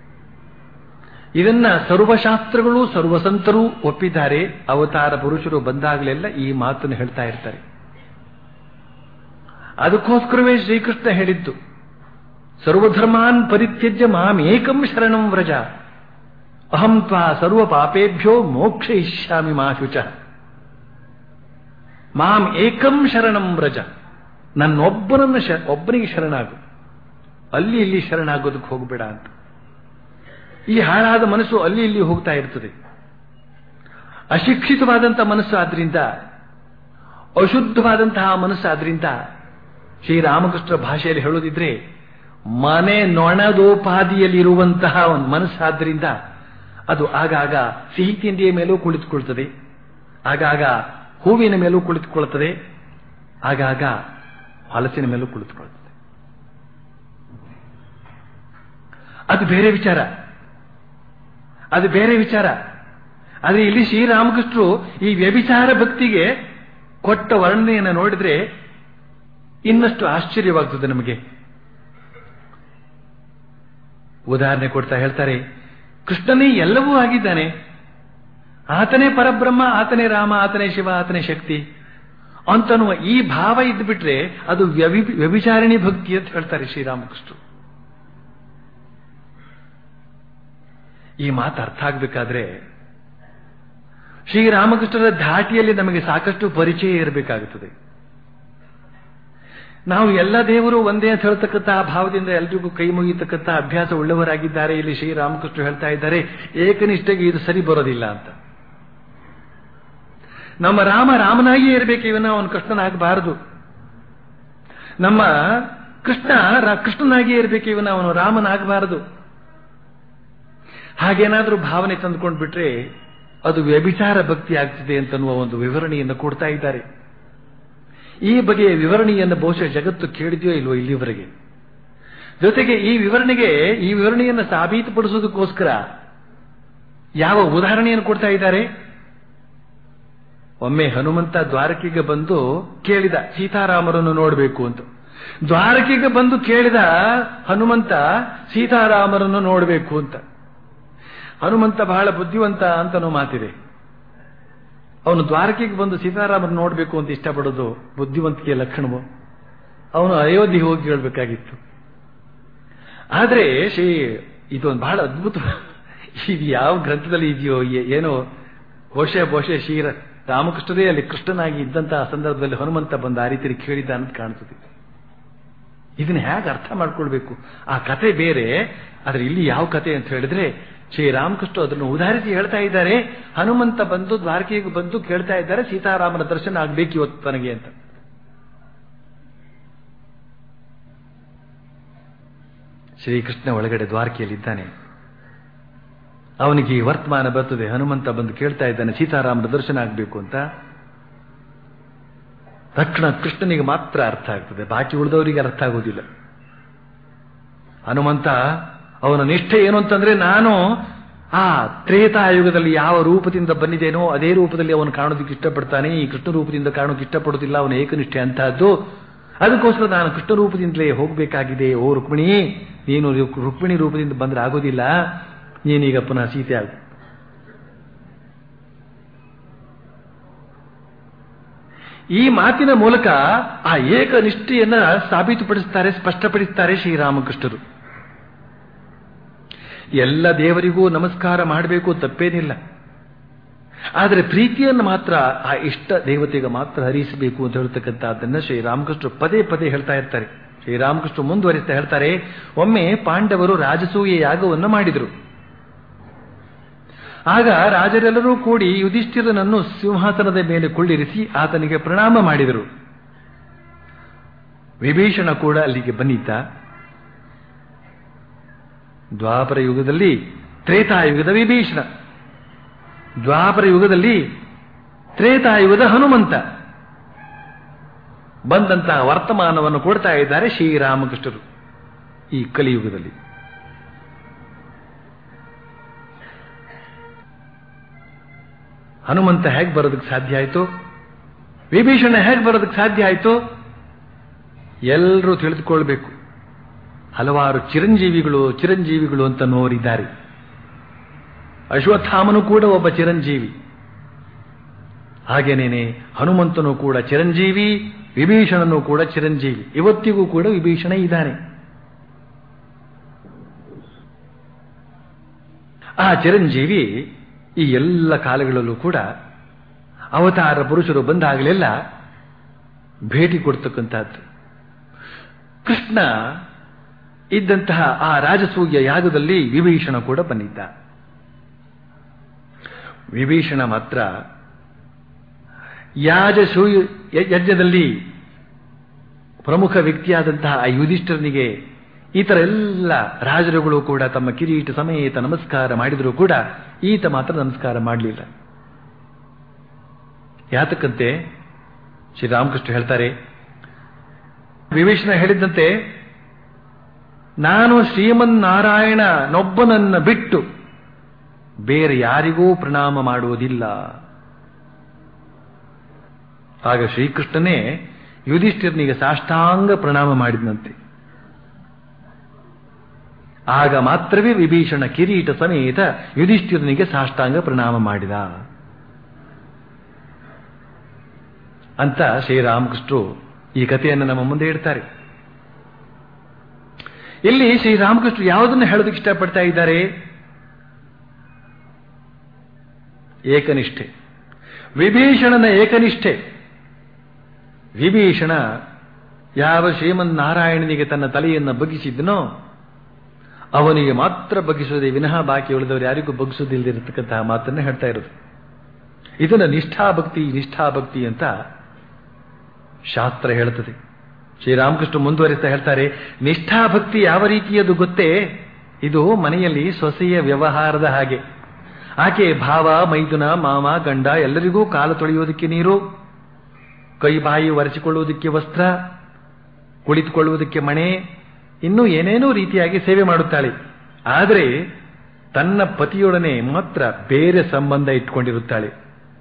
ಇದನ್ನ ಸರ್ವಶಾಸ್ತ್ರಗಳು ಸರ್ವಸಂತರು ಒಪ್ಪಿದ್ದಾರೆ ಅವತಾರ ಪುರುಷರು ಬಂದಾಗಲೆಲ್ಲ ಈ ಮಾತನ್ನು ಹೇಳ್ತಾ ಇರ್ತಾರೆ ಅದಕ್ಕೋಸ್ಕರವೇ ಶ್ರೀಕೃಷ್ಣ ಹೇಳಿದ್ದು ಸರ್ವಧರ್ಮಾನ್ ಪರಿತ್ಯಜ್ಯ ಮಾಂ ಏಕಂ ಶರಣಂ ವ್ರಜ ಅಹಂ ತ್ವಾ ಸರ್ವ ಪಾಪೇಭ್ಯೋ ಮೋಕ್ಷಯಿಷ್ಯಾಮಿ ಮಾ ಶುಚ ಮಾಂ ಏಕಂ ಶರಣಂ ವ್ರಜ ನನ್ನೊಬ್ಬನನ್ನು ಶ ಒಬ್ಬನಿಗೆ ಶರಣಾಗು ಅಲ್ಲಿ ಇಲ್ಲಿ ಶರಣಾಗೋದಕ್ಕೆ ಹೋಗಬೇಡ ಅಂತ ಈ ಹಾಳಾದ ಮನಸ್ಸು ಅಲ್ಲಿ ಇಲ್ಲಿ ಹೋಗ್ತಾ ಇರ್ತದೆ ಅಶಿಕ್ಷಿತವಾದಂತಹ ಮನಸ್ಸು ಆದ್ರಿಂದ ಅಶುದ್ಧವಾದಂತಹ ಮನಸ್ಸು ಆದ್ರಿಂದ ಶ್ರೀರಾಮಕೃಷ್ಣರ ಭಾಷೆಯಲ್ಲಿ ಹೇಳೋದಿದ್ರೆ ಮನೆ ನೊಣದೋಪಾದಿಯಲ್ಲಿರುವಂತಹ ಒಂದು ಮನಸ್ಸಾದ್ರಿಂದ ಅದು ಆಗಾಗ ಸಿಹಿ ತಿಂಡಿಯ ಮೇಲೂ ಕುಳಿತುಕೊಳ್ತದೆ ಆಗಾಗ ಹೂವಿನ ಮೇಲೂ ಕುಳಿತುಕೊಳ್ಳುತ್ತದೆ ಆಗಾಗ ಹಲಸಿನ ಮೇಲೂ ಕುಳಿತುಕೊಳ್ಳುತ್ತದೆ ಅದು ಬೇರೆ ವಿಚಾರ ಅದು ಬೇರೆ ವಿಚಾರ ಆದರೆ ಇಲ್ಲಿ ಶ್ರೀರಾಮಕೃಷ್ಣರು ಈ ವ್ಯಭಿಚಾರ ಭಕ್ತಿಗೆ ಕೊಟ್ಟ ವರ್ಣನೆಯನ್ನು ನೋಡಿದ್ರೆ ಇನ್ನಷ್ಟು ಆಶ್ಚರ್ಯವಾಗ್ತದೆ ನಮಗೆ ಉದಾಹರಣೆ ಕೊಡ್ತಾ ಹೇಳ್ತಾರೆ ಕೃಷ್ಣನೇ ಎಲ್ಲವೂ ಆಗಿದ್ದಾನೆ ಆತನೇ ಪರಬ್ರಹ್ಮ ಆತನೇ ರಾಮ ಆತನೇ ಶಿವ ಆತನೇ ಶಕ್ತಿ ಅಂತನ್ನುವ ಈ ಭಾವ ಇದ್ದು ಬಿಟ್ರೆ ಅದು ವ್ಯಭಿ ವ್ಯಭಿಚಾರಿಣಿ ಭಕ್ತಿ ಅಂತ ಹೇಳ್ತಾರೆ ಶ್ರೀರಾಮಕೃಷ್ಣರು ಈ ಮಾತು ಅರ್ಥ ಆಗ್ಬೇಕಾದ್ರೆ ಶ್ರೀರಾಮಕೃಷ್ಣರ ಧಾಟಿಯಲ್ಲಿ ನಮಗೆ ಸಾಕಷ್ಟು ಪರಿಚಯ ಇರಬೇಕಾಗುತ್ತದೆ ನಾವು ಎಲ್ಲ ದೇವರು ಒಂದೇ ಅಂತ ಹೇಳ್ತಕ್ಕಂಥ ಭಾವದಿಂದ ಎಲ್ರಿಗೂ ಕೈ ಮುಗಿತಕ್ಕಂಥ ಅಭ್ಯಾಸ ಉಳ್ಳವರಾಗಿದ್ದಾರೆ ಇಲ್ಲಿ ಶ್ರೀರಾಮಕೃಷ್ಣ ಹೇಳ್ತಾ ಇದ್ದಾರೆ ಏಕನಿಷ್ಠೆಗೆ ಇದು ಸರಿ ಬರೋದಿಲ್ಲ ಅಂತ ನಮ್ಮ ರಾಮ ರಾಮನಾಗಿಯೇ ಇರಬೇಕು ಇವನ ಅವನು ಕೃಷ್ಣನಾಗಬಾರದು ನಮ್ಮ ಕೃಷ್ಣ ರ- ಕೃಷ್ಣನಾಗಿಯೇ ಇರಬೇಕು ಇವನ ಅವನು ರಾಮನಾಗಬಾರದು ಹಾಗೇನಾದ್ರೂ ಭಾವನೆ ತಂದುಕೊಂಡು ಬಿಟ್ರೆ ಅದು ವ್ಯಭಿಚಾರ ಭಕ್ತಿ ಆಗ್ತಿದೆ ಅಂತನ್ನುವ ಒಂದು ವಿವರಣೆಯನ್ನು ಕೊಡ್ತಾ ಇದ್ದಾರೆ ಈ ಬಗೆಯ ವಿವರಣೆಯನ್ನು ಬಹುಶಃ ಜಗತ್ತು ಕೇಳಿದೆಯೋ ಇಲ್ವೋ ಇಲ್ಲಿವರೆಗೆ ಜೊತೆಗೆ ಈ ವಿವರಣೆಗೆ ಈ ವಿವರಣೆಯನ್ನು ಸಾಬೀತುಪಡಿಸೋದಕ್ಕೋಸ್ಕರ ಯಾವ ಉದಾಹರಣೆಯನ್ನು ಕೊಡ್ತಾ ಇದ್ದಾರೆ ಒಮ್ಮೆ ಹನುಮಂತ ದ್ವಾರಕೆಗೆ ಬಂದು ಕೇಳಿದ ಸೀತಾರಾಮರನ್ನು ನೋಡಬೇಕು ಅಂತ ದ್ವಾರಕೆಗೆ ಬಂದು ಕೇಳಿದ ಹನುಮಂತ ಸೀತಾರಾಮರನ್ನು ನೋಡಬೇಕು ಅಂತ ಹನುಮಂತ ಬಹಳ ಬುದ್ಧಿವಂತ ಅಂತನೋ ಮಾತಿದೆ ಅವನು ದ್ವಾರಕೆಗೆ ಬಂದು ಸೀತಾರಾಮನ ನೋಡಬೇಕು ಅಂತ ಇಷ್ಟಪಡೋದು ಬುದ್ಧಿವಂತಿಕೆಯ ಲಕ್ಷಣವು ಅವನು ಅಯೋಧ್ಯೆ ಹೋಗಿ ಕೇಳಬೇಕಾಗಿತ್ತು ಆದ್ರೆ ಶ್ರೀ ಇದೊಂದು ಬಹಳ ಅದ್ಭುತ ಇದು ಯಾವ ಗ್ರಂಥದಲ್ಲಿ ಇದೆಯೋ ಏ- ಏನೋ ಬಹುಶಃ ಬಹುಶಃ ಶ್ರೀ ರ- ರಾಮಕೃಷ್ಣರೇ ಅಲ್ಲಿ ಕೃಷ್ಣನಾಗಿ ಇದ್ದಂತಹ ಸಂದರ್ಭದಲ್ಲಿ ಹನುಮಂತ ಬಂದು ಆ ರೀತಿ ಕೇಳಿದ ಅಂತ ಕಾಣಿಸುತ್ತೆ ಇದನ್ನ ಹೇಗೆ ಅರ್ಥ ಮಾಡ್ಕೊಳ್ಬೇಕು ಆ ಕತೆ ಬೇರೆ ಆದ್ರೆ ಇಲ್ಲಿ ಯಾವ ಕತೆ ಅಂತ ಹೇಳಿದ್ರೆ ಶ್ರೀರಾಮಕೃಷ್ಣ ಅದನ್ನು ಉದಾಹರಿಸಿ ಹೇಳ್ತಾ ಇದ್ದಾರೆ ಹನುಮಂತ ಬಂದು ದ್ವಾರಕೆಗೆ ಬಂದು ಕೇಳ್ತಾ ಇದ್ದಾರೆ ಸೀತಾರಾಮನ ದರ್ಶನ ಆಗ್ಬೇಕು ಇವತ್ತು ತನಗೆ ಅಂತ ಶ್ರೀಕೃಷ್ಣ ಒಳಗಡೆ ದ್ವಾರಕೆಯಲ್ಲಿದ್ದಾನೆ ಅವನಿಗೆ ಈ ವರ್ತಮಾನ ಬರ್ತದೆ ಹನುಮಂತ ಬಂದು ಕೇಳ್ತಾ ಇದ್ದಾನೆ ಸೀತಾರಾಮನ ದರ್ಶನ ಆಗಬೇಕು ಅಂತ ತಕ್ಷಣ ಕೃಷ್ಣನಿಗೆ ಮಾತ್ರ ಅರ್ಥ ಆಗ್ತದೆ ಬಾಕಿ ಉಳಿದವರಿಗೆ ಅರ್ಥ ಆಗೋದಿಲ್ಲ ಹನುಮಂತ ಅವನ ನಿಷ್ಠೆ ಏನು ಅಂತಂದ್ರೆ ನಾನು ಆ ತ್ರೇತಾಯುಗದಲ್ಲಿ ಯಾವ ರೂಪದಿಂದ ಬಂದಿದ್ದೇನೋ ಅದೇ ರೂಪದಲ್ಲಿ ಅವನು ಕಾಣೋದಕ್ಕೆ ಇಷ್ಟಪಡ್ತಾನೆ ಈ ಕೃಷ್ಣ ರೂಪದಿಂದ ಕಾಣೋಕೆ ಇಷ್ಟಪಡೋದಿಲ್ಲ ಅವನ ಏಕನಿಷ್ಠೆ ಅಂತಹದ್ದು ಅದಕ್ಕೋಸ್ಕರ ನಾನು ಕೃಷ್ಣ ರೂಪದಿಂದಲೇ ಹೋಗಬೇಕಾಗಿದೆ ಓ ರುಕ್ಮಿಣಿ ನೀನು ರುಕ್- ರುಕ್ಮಿಣಿ ರೂಪದಿಂದ ಬಂದ್ರೆ ಆಗೋದಿಲ್ಲ ನೀನೀಗ ಪುನಃ ಸೀತೆ ಆಗು ಈ ಮಾತಿನ ಮೂಲಕ ಆ ಏಕನಿಷ್ಠೆಯನ್ನ ಸಾಬೀತುಪಡಿಸ್ತಾರೆ ಸ್ಪಷ್ಟಪಡಿಸ್ತಾರೆ ಶ್ರೀರಾಮಕೃಷ್ಣರು ಎಲ್ಲ ದೇವರಿಗೂ ನಮಸ್ಕಾರ ಮಾಡಬೇಕು ತಪ್ಪೇನಿಲ್ಲ ಆದರೆ ಪ್ರೀತಿಯನ್ನು ಮಾತ್ರ ಆ ಇಷ್ಟ ದೇವತೆಗೆ ಮಾತ್ರ ಹರಿಸಬೇಕು ಅಂತ ಹೇಳ್ತಕ್ಕಂಥದ್ದನ್ನ ಶ್ರೀರಾಮಕೃಷ್ಣ ಪದೇ ಪದೇ ಹೇಳ್ತಾ ಇರ್ತಾರೆ ಶ್ರೀರಾಮಕೃಷ್ಣ ಮುಂದುವರಿಸ್ತಾ ಹೇಳ್ತಾರೆ ಒಮ್ಮೆ ಪಾಂಡವರು ರಾಜಸೂಯ ಯಾಗವನ್ನು ಮಾಡಿದರು ಆಗ ರಾಜರೆಲ್ಲರೂ ಕೂಡಿ ಯುಧಿಷ್ಠಿರನನ್ನು ಸಿಂಹಾಸನದ ಮೇಲೆ ಕುಳ್ಳಿರಿಸಿ ಆತನಿಗೆ ಪ್ರಣಾಮ ಮಾಡಿದರು ವಿಭೀಷಣ ಕೂಡ ಅಲ್ಲಿಗೆ ಬಂದಿದ್ದ ದ್ವಾಪರ ಯುಗದಲ್ಲಿ ತ್ರೇತಾಯುಗದ ವಿಭೀಷಣ ದ್ವಾಪರ ಯುಗದಲ್ಲಿ ತ್ರೇತಾಯುಗದ ಹನುಮಂತ ಬಂದಂತಹ ವರ್ತಮಾನವನ್ನು ಕೊಡ್ತಾ ಇದ್ದಾರೆ ಶ್ರೀರಾಮಕೃಷ್ಣರು ಈ ಕಲಿಯುಗದಲ್ಲಿ ಹನುಮಂತ ಹೇಗೆ ಬರೋದಕ್ಕೆ ಸಾಧ್ಯ ಆಯಿತು ವಿಭೀಷಣ ಹೇಗೆ ಬರೋದಕ್ಕೆ ಸಾಧ್ಯ ಆಯಿತು ಎಲ್ಲರೂ ತಿಳಿದುಕೊಳ್ಬೇಕು ಹಲವಾರು ಚಿರಂಜೀವಿಗಳು ಚಿರಂಜೀವಿಗಳು ಅಂತ ನೋರಿದ್ದಾರೆ ಅಶ್ವತ್ಥಾಮನು ಕೂಡ ಒಬ್ಬ ಚಿರಂಜೀವಿ ಹಾಗೇನೇನೆ ಹನುಮಂತನು ಕೂಡ ಚಿರಂಜೀವಿ ವಿಭೀಷಣನು ಕೂಡ ಚಿರಂಜೀವಿ ಇವತ್ತಿಗೂ ಕೂಡ ವಿಭೀಷಣ ಇದ್ದಾನೆ ಆ ಚಿರಂಜೀವಿ ಈ ಎಲ್ಲ ಕಾಲಗಳಲ್ಲೂ ಕೂಡ ಅವತಾರ ಪುರುಷರು ಬಂದಾಗಲೆಲ್ಲ ಭೇಟಿ ಕೊಡ್ತಕ್ಕಂಥದ್ದು ಕೃಷ್ಣ ಇದ್ದಂತಹ ಆ ರಾಜಸೂಯ ಯಾಗದಲ್ಲಿ ವಿಭೀಷಣ ಕೂಡ ಬಂದಿದ್ದ ವಿಭೀಷಣ ಮಾತ್ರ ಯಾಜ ಸೂಯ ಯಜ್ಞದಲ್ಲಿ ಪ್ರಮುಖ ವ್ಯಕ್ತಿಯಾದಂತಹ ಆ ಯುಧಿಷ್ಠರನಿಗೆ ಇತರ ಎಲ್ಲ ರಾಜರುಗಳು ಕೂಡ ತಮ್ಮ ಕಿರೀಟ ಸಮೇತ ನಮಸ್ಕಾರ ಮಾಡಿದರೂ ಕೂಡ ಈತ ಮಾತ್ರ ನಮಸ್ಕಾರ ಮಾಡಲಿಲ್ಲ ಯಾತಕ್ಕಂತೆ ಶ್ರೀರಾಮಕೃಷ್ಣ ಹೇಳ್ತಾರೆ ವಿಭೀಷಣ ಹೇಳಿದಂತೆ ನಾನು ಶ್ರೀಮನ್ನಾರಾಯಣನೊಬ್ಬನನ್ನ ಬಿಟ್ಟು ಬೇರೆ ಯಾರಿಗೂ ಪ್ರಣಾಮ ಮಾಡುವುದಿಲ್ಲ ಆಗ ಶ್ರೀಕೃಷ್ಣನೇ ಯುಧಿಷ್ಠಿರನಿಗೆ ಸಾಷ್ಟಾಂಗ ಪ್ರಣಾಮ ಮಾಡಿದಂತೆ ಆಗ ಮಾತ್ರವೇ ವಿಭೀಷಣ ಕಿರೀಟ ಸಮೇತ ಯುಧಿಷ್ಠಿರನಿಗೆ ಸಾಷ್ಟಾಂಗ ಪ್ರಣಾಮ ಮಾಡಿದ ಅಂತ ಶ್ರೀರಾಮಕೃಷ್ಣರು ಈ ಕಥೆಯನ್ನು ನಮ್ಮ ಮುಂದೆ ಇಡ್ತಾರೆ ಇಲ್ಲಿ ಶ್ರೀರಾಮಕೃಷ್ಣ ಯಾವುದನ್ನು ಹೇಳೋದಕ್ಕೆ ಇಷ್ಟಪಡ್ತಾ ಇದ್ದಾರೆ ಏಕನಿಷ್ಠೆ ವಿಭೀಷಣನ ಏಕನಿಷ್ಠೆ ವಿಭೀಷಣ ಯಾವ ಶ್ರೀಮನ್ನಾರಾಯಣನಿಗೆ ತನ್ನ ತಲೆಯನ್ನು ಬಗ್ಗಿಸಿದ್ದನೋ ಅವನಿಗೆ ಮಾತ್ರ ಬಗ್ಗಿಸುವುದೇ ವಿನಃ ಬಾಕಿ ಉಳಿದವರು ಯಾರಿಗೂ ಬಗ್ಗಿಸುವುದಿಲ್ಲದಿರತಕ್ಕಂತಹ ಮಾತನ್ನು ಹೇಳ್ತಾ ಇರೋದು ಇದನ್ನು ನಿಷ್ಠಾಭಕ್ತಿ ನಿಷ್ಠಾಭಕ್ತಿ ಅಂತ ಶಾಸ್ತ್ರ ಹೇಳುತ್ತದೆ ಶ್ರೀರಾಮಕೃಷ್ಣ ಮುಂದುವರಿಸ್ತಾ ಹೇಳ್ತಾರೆ ನಿಷ್ಠಾಭಕ್ತಿ ಯಾವ ರೀತಿಯದು ಗೊತ್ತೇ ಇದು ಮನೆಯಲ್ಲಿ ಸೊಸೆಯ ವ್ಯವಹಾರದ ಹಾಗೆ ಆಕೆ ಭಾವ ಮೈದುನ ಮಾಮ ಗಂಡ ಎಲ್ಲರಿಗೂ ಕಾಲು ತೊಳೆಯುವುದಕ್ಕೆ ನೀರು ಕೈ ಬಾಯಿ ಒರೆಸಿಕೊಳ್ಳುವುದಕ್ಕೆ ವಸ್ತ್ರ ಕುಳಿತುಕೊಳ್ಳುವುದಕ್ಕೆ ಮಣೆ ಇನ್ನೂ ಏನೇನೋ ರೀತಿಯಾಗಿ ಸೇವೆ ಮಾಡುತ್ತಾಳೆ ಆದರೆ ತನ್ನ ಪತಿಯೊಡನೆ ಮಾತ್ರ ಬೇರೆ ಸಂಬಂಧ ಇಟ್ಕೊಂಡಿರುತ್ತಾಳೆ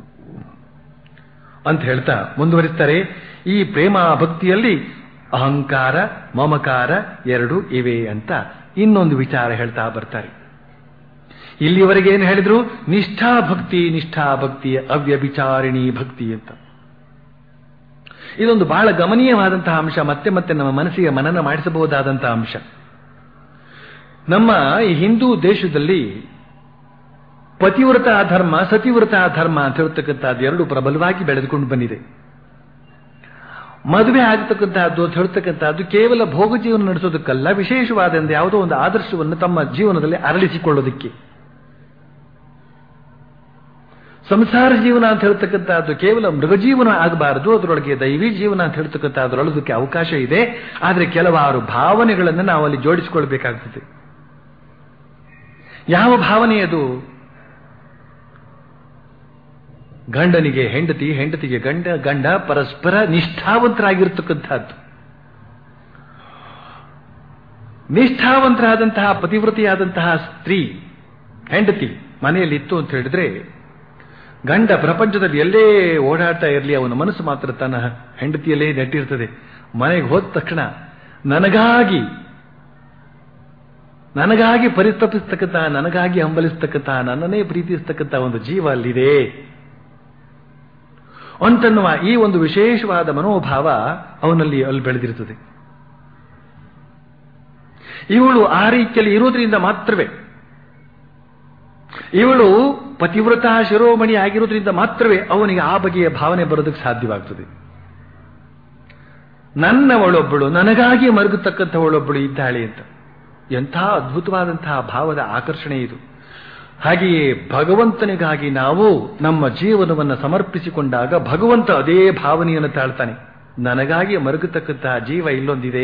ಅಂತ ಹೇಳ್ತಾ ಮುಂದುವರಿಸ್ತಾರೆ ಈ ಪ್ರೇಮ ಭಕ್ತಿಯಲ್ಲಿ ಅಹಂಕಾರ ಮಮಕಾರ ಎರಡು ಇವೆ ಅಂತ ಇನ್ನೊಂದು ವಿಚಾರ ಹೇಳ್ತಾ ಬರ್ತಾರೆ ಇಲ್ಲಿವರೆಗೆ ಏನು ಹೇಳಿದ್ರು ನಿಷ್ಠಾಭಕ್ತಿ ನಿಷ್ಠಾಭಕ್ತಿಯ ಅವ್ಯಭಿಚಾರಿಣಿ ಭಕ್ತಿ ಅಂತ ಇದೊಂದು ಬಹಳ ಗಮನೀಯವಾದಂತಹ ಅಂಶ ಮತ್ತೆ ಮತ್ತೆ ನಮ್ಮ ಮನಸ್ಸಿಗೆ ಮನನ ಮಾಡಿಸಬಹುದಾದಂತಹ ಅಂಶ ನಮ್ಮ ಈ ಹಿಂದೂ ದೇಶದಲ್ಲಿ ಪತಿವ್ರತ ಧರ್ಮ ಸತಿವ್ರತ ಧರ್ಮ ಅಂತ ಹೇಳ್ತಕ್ಕಂಥದ್ದು ಎರಡು ಪ್ರಬಲವಾಗಿ ಬೆಳೆದುಕೊಂಡು ಬಂದಿದೆ ಮದುವೆ ಆಗತಕ್ಕಂತಹದ್ದು ಅಂತ ಹೇಳ್ತಕ್ಕಂಥದ್ದು ಕೇವಲ ಭೋಗ ಜೀವನ ನಡೆಸೋದಕ್ಕಲ್ಲ ವಿಶೇಷವಾದ ಯಾವುದೋ ಒಂದು ಆದರ್ಶವನ್ನು ತಮ್ಮ ಜೀವನದಲ್ಲಿ ಅರಳಿಸಿಕೊಳ್ಳೋದಕ್ಕೆ ಸಂಸಾರ ಜೀವನ ಅಂತ ಹೇಳ್ತಕ್ಕಂಥದ್ದು ಕೇವಲ ಮೃಗಜೀವನ ಆಗಬಾರದು ಅದರೊಳಗೆ ದೈವಿ ಜೀವನ ಅಂತ ಹೇಳ್ತಕ್ಕಂಥದ್ರೊಳದಕ್ಕೆ ಅವಕಾಶ ಇದೆ ಆದರೆ ಕೆಲವಾರು ಭಾವನೆಗಳನ್ನು ನಾವು ಅಲ್ಲಿ ಜೋಡಿಸಿಕೊಳ್ಬೇಕಾಗ್ತದೆ ಯಾವ ಭಾವನೆ ಅದು ಗಂಡನಿಗೆ ಹೆಂಡತಿ ಹೆಂಡತಿಗೆ ಗಂಡ ಗಂಡ ಪರಸ್ಪರ ನಿಷ್ಠಾವಂತರಾಗಿರ್ತಕ್ಕಂಥದ್ದು ನಿಷ್ಠಾವಂತರಾದಂತಹ ಪತಿವ್ರತಿಯಾದಂತಹ ಸ್ತ್ರೀ ಹೆಂಡತಿ ಮನೆಯಲ್ಲಿ ಇತ್ತು ಅಂತ ಹೇಳಿದ್ರೆ ಗಂಡ ಪ್ರಪಂಚದಲ್ಲಿ ಎಲ್ಲೇ ಓಡಾಡ್ತಾ ಇರಲಿ ಅವನ ಮನಸ್ಸು ಮಾತ್ರ ತನ್ನ ಹೆಂಡತಿಯಲ್ಲೇ ನೆಟ್ಟಿರ್ತದೆ ಮನೆಗೆ ಹೋದ ತಕ್ಷಣ ನನಗಾಗಿ ನನಗಾಗಿ ಪರಿತಪಿಸ್ತಕ್ಕಂತಹ ನನಗಾಗಿ ಹಂಬಲಿಸ್ತಕ್ಕಂತಹ ನನ್ನನ್ನೇ ಪ್ರೀತಿಸ್ತಕ್ಕಂತಹ ಒಂದು ಜೀವ ಅಲ್ಲಿದೆ ಅಂತನ್ನುವ ಈ ಒಂದು ವಿಶೇಷವಾದ ಮನೋಭಾವ ಅವನಲ್ಲಿ ಅಲ್ಲಿ ಬೆಳೆದಿರುತ್ತದೆ ಇವಳು ಆ ರೀತಿಯಲ್ಲಿ ಇರೋದ್ರಿಂದ ಮಾತ್ರವೇ ಇವಳು ಪತಿವ್ರತ ಶಿರೋಮಣಿ ಆಗಿರೋದ್ರಿಂದ ಮಾತ್ರವೇ ಅವನಿಗೆ ಆ ಬಗೆಯ ಭಾವನೆ ಬರೋದಕ್ಕೆ ಸಾಧ್ಯವಾಗ್ತದೆ ನನ್ನವಳೊಬ್ಬಳು ನನಗಾಗಿ ಮರುಗತಕ್ಕಂಥವಳೊಬ್ಬಳು ಇದ್ದಾಳೆ ಅಂತ ಎಂಥ ಅದ್ಭುತವಾದಂತಹ ಭಾವದ ಆಕರ್ಷಣೆ ಇದು ಹಾಗೆಯೇ ಭಗವಂತನಿಗಾಗಿ ನಾವು ನಮ್ಮ ಜೀವನವನ್ನು ಸಮರ್ಪಿಸಿಕೊಂಡಾಗ ಭಗವಂತ ಅದೇ ಭಾವನೆಯನ್ನು ತಾಳ್ತಾನೆ ನನಗಾಗಿ ಮರುಗತಕ್ಕಂತಹ ಜೀವ ಇಲ್ಲೊಂದಿದೆ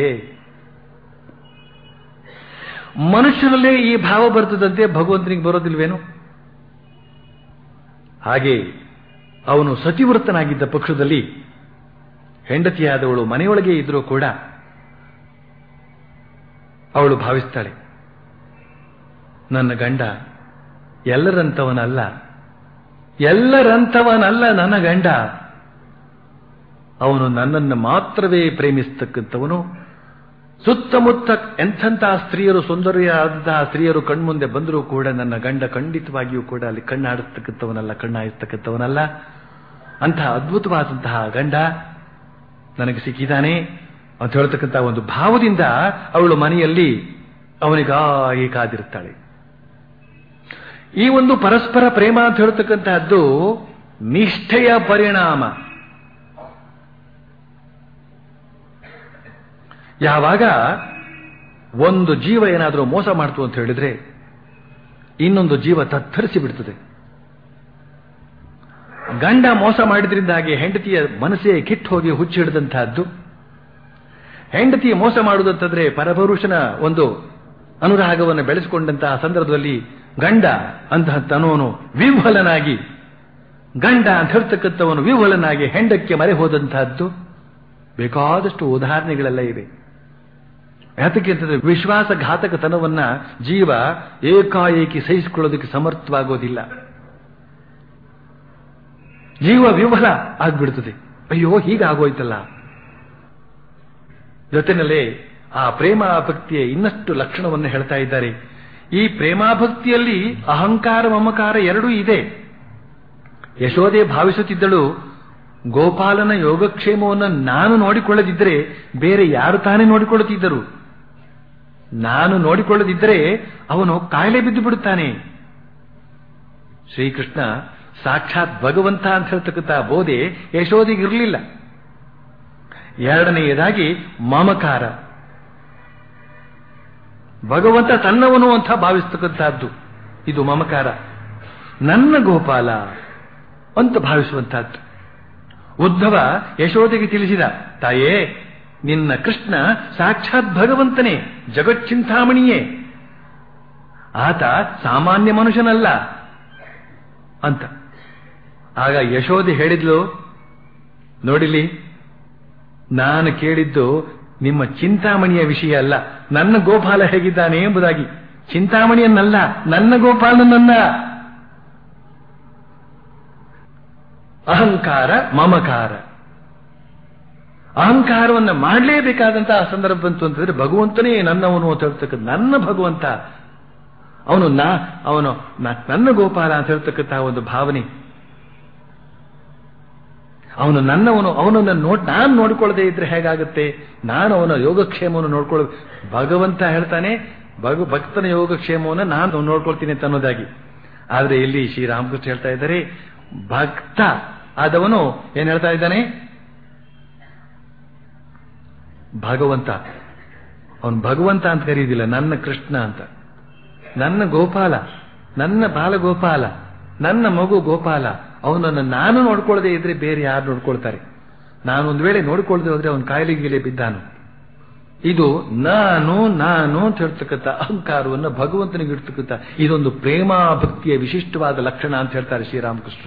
ಮನುಷ್ಯನಲ್ಲೇ ಈ ಭಾವ ಬರ್ತದಂತೆ ಭಗವಂತನಿಗೆ ಬರೋದಿಲ್ವೇನು ಹಾಗೆ ಅವನು ಸತಿವೃತ್ತನಾಗಿದ್ದ ಪಕ್ಷದಲ್ಲಿ ಹೆಂಡತಿಯಾದವಳು ಮನೆಯೊಳಗೆ ಇದ್ರೂ ಕೂಡ ಅವಳು ಭಾವಿಸ್ತಾಳೆ ನನ್ನ ಗಂಡ ಎಲ್ಲರಂತವನಲ್ಲ ಎಲ್ಲರಂತವನಲ್ಲ ನನ್ನ ಗಂಡ ಅವನು ನನ್ನನ್ನು ಮಾತ್ರವೇ ಪ್ರೇಮಿಸ್ತಕ್ಕಂಥವನು ಸುತ್ತಮುತ್ತ ಎಂಥಂತಹ ಸ್ತ್ರೀಯರು ಸುಂದರಿಯಾದಂತಹ ಸ್ತ್ರೀಯರು ಕಣ್ಮುಂದೆ ಬಂದರೂ ಕೂಡ ನನ್ನ ಗಂಡ ಖಂಡಿತವಾಗಿಯೂ ಕೂಡ ಅಲ್ಲಿ ಕಣ್ಣಾಡಿಸ್ತಕ್ಕಂಥವನಲ್ಲ ಕಣ್ಣಾಯಿಸ್ತಕ್ಕಂಥವನಲ್ಲ ಅಂತಹ ಅದ್ಭುತವಾದಂತಹ ಗಂಡ ನನಗೆ ಸಿಕ್ಕಿದ್ದಾನೆ ಅಂತ ಹೇಳ್ತಕ್ಕಂತಹ ಒಂದು ಭಾವದಿಂದ ಅವಳು ಮನೆಯಲ್ಲಿ ಅವನಿಗಾಗಿ ಕಾದಿರುತ್ತಾಳೆ ಈ ಒಂದು ಪರಸ್ಪರ ಪ್ರೇಮ ಅಂತ ಹೇಳ್ತಕ್ಕಂತಹದ್ದು ನಿಷ್ಠೆಯ ಪರಿಣಾಮ ಯಾವಾಗ ಒಂದು ಜೀವ ಏನಾದರೂ ಮೋಸ ಮಾಡ್ತು ಅಂತ ಹೇಳಿದ್ರೆ ಇನ್ನೊಂದು ಜೀವ ತತ್ತರಿಸಿ ಬಿಡ್ತದೆ ಗಂಡ ಮೋಸ ಮಾಡಿದ್ರಿಂದಾಗಿ ಹೆಂಡತಿಯ ಮನಸ್ಸೇ ಕಿಟ್ಟು ಹೋಗಿ ಹುಚ್ಚಿಡಿದಂತಹದ್ದು ಹೆಂಡತಿಯ ಮೋಸ ಮಾಡುವುದಂತಂದ್ರೆ ಪರಪುರುಷನ ಒಂದು ಅನುರಾಗವನ್ನು ಬೆಳೆಸಿಕೊಂಡಂತಹ ಸಂದರ್ಭದಲ್ಲಿ ಗಂಡ ಅಂತಹ ತನವನು ವಿಹ್ವಲನಾಗಿ ಗಂಡ ಅಂತ ಹೇಳ್ತಕ್ಕಂಥವನು ವಿಹ್ವಲನಾಗಿ ಹೆಂಡಕ್ಕೆ ಮರೆ ಹೋದಂತಹದ್ದು ಬೇಕಾದಷ್ಟು ಉದಾಹರಣೆಗಳೆಲ್ಲ ಇವೆ ಯಾತಕ್ಕೆ ಅಂತಂದ್ರೆ ವಿಶ್ವಾಸಘಾತಕತನವನ್ನ ಜೀವ ಏಕಾಏಕಿ ಸಹಿಸಿಕೊಳ್ಳೋದಕ್ಕೆ ಸಮರ್ಥವಾಗೋದಿಲ್ಲ ಜೀವ ವಿಫಲ ಆಗ್ಬಿಡ್ತದೆ ಅಯ್ಯೋ ಹೀಗಾಗೋಯ್ತಲ್ಲ ಜೊತೆನಲ್ಲೇ ಆ ಪ್ರೇಮಾಭಕ್ತಿಯ ಇನ್ನಷ್ಟು ಲಕ್ಷಣವನ್ನು ಹೇಳ್ತಾ ಇದ್ದಾರೆ ಈ ಪ್ರೇಮಾಭಕ್ತಿಯಲ್ಲಿ ಅಹಂಕಾರ ಮಮಕಾರ ಎರಡೂ ಇದೆ ಯಶೋದೆ ಭಾವಿಸುತ್ತಿದ್ದಳು ಗೋಪಾಲನ ಯೋಗಕ್ಷೇಮವನ್ನು ನಾನು ನೋಡಿಕೊಳ್ಳದಿದ್ದರೆ ಬೇರೆ ಯಾರು ತಾನೇ ನೋಡಿಕೊಳ್ಳುತ್ತಿದ್ದರು ನಾನು ನೋಡಿಕೊಳ್ಳದಿದ್ದರೆ ಅವನು ಕಾಯಿಲೆ ಬಿದ್ದು ಬಿಡುತ್ತಾನೆ ಶ್ರೀಕೃಷ್ಣ ಸಾಕ್ಷಾತ್ ಭಗವಂತ ಅಂತ ಹೇಳ್ತಕ್ಕಂಥ ಬೋಧೆ ಯಶೋದಿಗಿರಲಿಲ್ಲ ಎರಡನೆಯದಾಗಿ ಮಮಕಾರ ಭಗವಂತ ತನ್ನವನು ಅಂತ ಭಾವಿಸ್ತಕ್ಕಂಥದ್ದು ಇದು ಮಮಕಾರ ನನ್ನ ಗೋಪಾಲ ಅಂತ ಭಾವಿಸುವಂತಹದ್ದು ಉದ್ಧವ ಯಶೋದೆಗೆ ತಿಳಿಸಿದ ತಾಯೇ ನಿನ್ನ ಕೃಷ್ಣ ಸಾಕ್ಷಾತ್ ಭಗವಂತನೇ ಜಗಚ್ಚಿಂತಾಮಣಿಯೇ ಆತ ಸಾಮಾನ್ಯ ಮನುಷ್ಯನಲ್ಲ ಅಂತ ಆಗ ಯಶೋದೆ ಹೇಳಿದ್ಲು ನೋಡಿಲಿ ನಾನು ಕೇಳಿದ್ದು ನಿಮ್ಮ ಚಿಂತಾಮಣಿಯ ವಿಷಯ ಅಲ್ಲ ನನ್ನ ಗೋಪಾಲ ಹೇಗಿದ್ದಾನೆ ಎಂಬುದಾಗಿ ಚಿಂತಾಮಣಿಯನ್ನಲ್ಲ ನನ್ನ ಗೋಪಾಲನನ್ನ ಅಹಂಕಾರ ಮಮಕಾರ ಅಹಂಕಾರವನ್ನ ಮಾಡಲೇಬೇಕಾದಂತಹ ಸಂದರ್ಭ ಬಂತು ಅಂತಂದ್ರೆ ಭಗವಂತನೇ ನನ್ನವನು ಅಂತ ಹೇಳ್ತಕ್ಕಂಥ ನನ್ನ ಭಗವಂತ ಅವನು ನಾ ಅವನು ನನ್ನ ಗೋಪಾಲ ಅಂತ ಹೇಳ್ತಕ್ಕಂತಹ ಒಂದು ಭಾವನೆ ಅವನು ನನ್ನವನು ಅವನನ್ನು ನೋಡ್ ನಾನು ನೋಡಿಕೊಳ್ಳದೆ ಇದ್ರೆ ಹೇಗಾಗುತ್ತೆ ನಾನು ಅವನ ಯೋಗಕ್ಷೇಮವನ್ನು ನೋಡ್ಕೊಳ್ಳ ಭಗವಂತ ಹೇಳ್ತಾನೆ ಭಗ ಭಕ್ತನ ಯೋಗಕ್ಷೇಮವನ್ನು ನಾನು ನೋಡ್ಕೊಳ್ತೀನಿ ಅಂತ ಅನ್ನೋದಾಗಿ ಆದ್ರೆ ಇಲ್ಲಿ ಶ್ರೀರಾಮಕೃಷ್ಣ ಹೇಳ್ತಾ ಇದ್ದಾರೆ ಭಕ್ತ ಆದವನು ಏನ್ ಹೇಳ್ತಾ ಇದ್ದಾನೆ ಭಗವಂತ ಅವನು ಭಗವಂತ ಅಂತ ಕರೆಯುವುದಿಲ್ಲ ನನ್ನ ಕೃಷ್ಣ ಅಂತ ನನ್ನ ಗೋಪಾಲ ನನ್ನ ಬಾಲಗೋಪಾಲ ನನ್ನ ಮಗು ಗೋಪಾಲ ಅವನನ್ನು ನಾನು ನೋಡ್ಕೊಳ್ಳದೆ ಇದ್ರೆ ಬೇರೆ ಯಾರು ನೋಡ್ಕೊಳ್ತಾರೆ ನಾನು ಒಂದು ವೇಳೆ ನೋಡ್ಕೊಳ್ದೆ ಹೋದ್ರೆ ಅವನ ಕಾಯಿಲೆಗೆ ಬಿದ್ದಾನು ಇದು ನಾನು ನಾನು ಅಂತ ಹೇಳ್ತಕ್ಕಂಥ ಅಹಂಕಾರವನ್ನು ಭಗವಂತನಿಗೆ ಇಡ್ತಕ್ಕಂಥ ಇದೊಂದು ಪ್ರೇಮ ಭಕ್ತಿಯ ವಿಶಿಷ್ಟವಾದ ಲಕ್ಷಣ ಅಂತ ಹೇಳ್ತಾರೆ ಶ್ರೀರಾಮಕೃಷ್ಣರು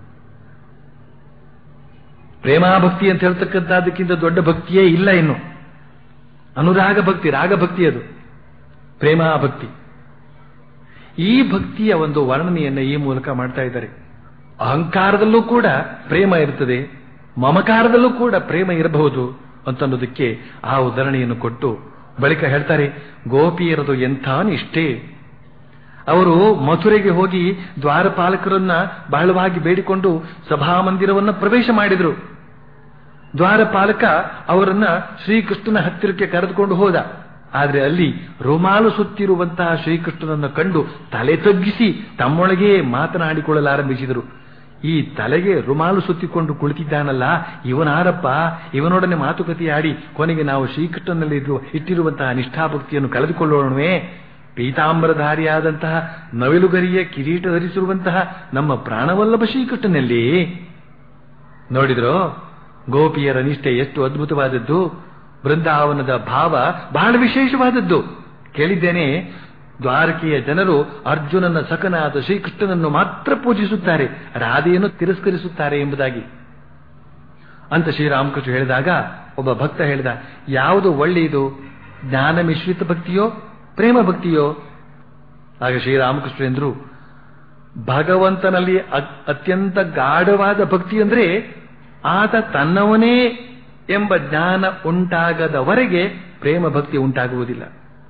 ಪ್ರೇಮಾಭಕ್ತಿ ಅಂತ ಹೇಳ್ತಕ್ಕಂಥದ್ದಕ್ಕಿಂತ ದೊಡ್ಡ ಭಕ್ತಿಯೇ ಇಲ್ಲ ಇನ್ನು ಅನುರಾಗ ಭಕ್ತಿ ರಾಗಭಕ್ತಿ ಅದು ಪ್ರೇಮಾಭಕ್ತಿ ಈ ಭಕ್ತಿಯ ಒಂದು ವರ್ಣನೆಯನ್ನ ಈ ಮೂಲಕ ಮಾಡ್ತಾ ಇದ್ದಾರೆ ಅಹಂಕಾರದಲ್ಲೂ ಕೂಡ ಪ್ರೇಮ ಇರ್ತದೆ ಮಮಕಾರದಲ್ಲೂ ಕೂಡ ಪ್ರೇಮ ಇರಬಹುದು ಅಂತನ್ನೋದಕ್ಕೆ ಆ ಉದಾಹರಣೆಯನ್ನು ಕೊಟ್ಟು ಬಳಿಕ ಹೇಳ್ತಾರೆ ಗೋಪಿಯರದು ಎಂಥ ನಿಷ್ಠೆ ಅವರು ಮಥುರೆಗೆ ಹೋಗಿ ದ್ವಾರಪಾಲಕರನ್ನ ಬಹಳವಾಗಿ ಬೇಡಿಕೊಂಡು ಸಭಾಮಂದಿರವನ್ನ ಪ್ರವೇಶ ಮಾಡಿದ್ರು ದ್ವಾರಪಾಲಕ ಅವರನ್ನ ಶ್ರೀಕೃಷ್ಣನ ಹತ್ತಿರಕ್ಕೆ ಕರೆದುಕೊಂಡು ಹೋದ ಆದ್ರೆ ಅಲ್ಲಿ ರುಮಾಲು ಸುತ್ತಿರುವಂತಹ ಶ್ರೀಕೃಷ್ಣನನ್ನು ಕಂಡು ತಲೆ ತಗ್ಗಿಸಿ ತಮ್ಮೊಳಗೆ ಮಾತನಾಡಿಕೊಳ್ಳಲಾರಂಭಿಸಿದರು ಈ ತಲೆಗೆ ರುಮಾಲು ಸುತ್ತಿಕೊಂಡು ಕುಳಿತಿದ್ದಾನಲ್ಲ ಇವನಾರಪ್ಪ ಇವನೊಡನೆ ಮಾತುಕತೆಯಾಡಿ ಕೊನೆಗೆ ನಾವು ಶ್ರೀಕೃಷ್ಣನಲ್ಲಿ ಇಟ್ಟಿರುವಂತಹ ನಿಷ್ಠಾಭಕ್ತಿಯನ್ನು ಕಳೆದುಕೊಳ್ಳೋಣವೇ ಪೀತಾಂಬರಧಾರಿಯಾದಂತಹ ನವಿಲುಗರಿಯ ಕಿರೀಟ ಧರಿಸಿರುವಂತಹ ನಮ್ಮ ಪ್ರಾಣವಲ್ಲಭ ಶ್ರೀಕೃಷ್ಣನಲ್ಲಿ ನೋಡಿದ್ರೋ ಗೋಪಿಯರ ನಿಷ್ಠೆ ಎಷ್ಟು ಅದ್ಭುತವಾದದ್ದು ಬೃಂದಾವನದ ಭಾವ ಬಹಳ ವಿಶೇಷವಾದದ್ದು ಕೇಳಿದ್ದೇನೆ ದ್ವಾರಕೆಯ ಜನರು ಅರ್ಜುನನ ಸಖನಾದ ಶ್ರೀಕೃಷ್ಣನನ್ನು ಮಾತ್ರ ಪೂಜಿಸುತ್ತಾರೆ ರಾಧೆಯನ್ನು ತಿರಸ್ಕರಿಸುತ್ತಾರೆ ಎಂಬುದಾಗಿ ಅಂತ ಶ್ರೀರಾಮಕೃಷ್ಣ ಹೇಳಿದಾಗ ಒಬ್ಬ ಭಕ್ತ ಹೇಳಿದ ಯಾವುದು ಒಳ್ಳೆಯದು ಜ್ಞಾನ ಮಿಶ್ರಿತ ಭಕ್ತಿಯೋ ಪ್ರೇಮ ಭಕ್ತಿಯೋ ಆಗ ಶ್ರೀರಾಮಕೃಷ್ಣ ಎಂದ್ರು ಭಗವಂತನಲ್ಲಿ ಅತ್ಯಂತ ಗಾಢವಾದ ಭಕ್ತಿ ಅಂದ್ರೆ ಆತ ತನ್ನವನೇ ಎಂಬ ಜ್ಞಾನ ಉಂಟಾಗದವರೆಗೆ ಪ್ರೇಮ ಭಕ್ತಿ ಉಂಟಾಗುವುದಿಲ್ಲ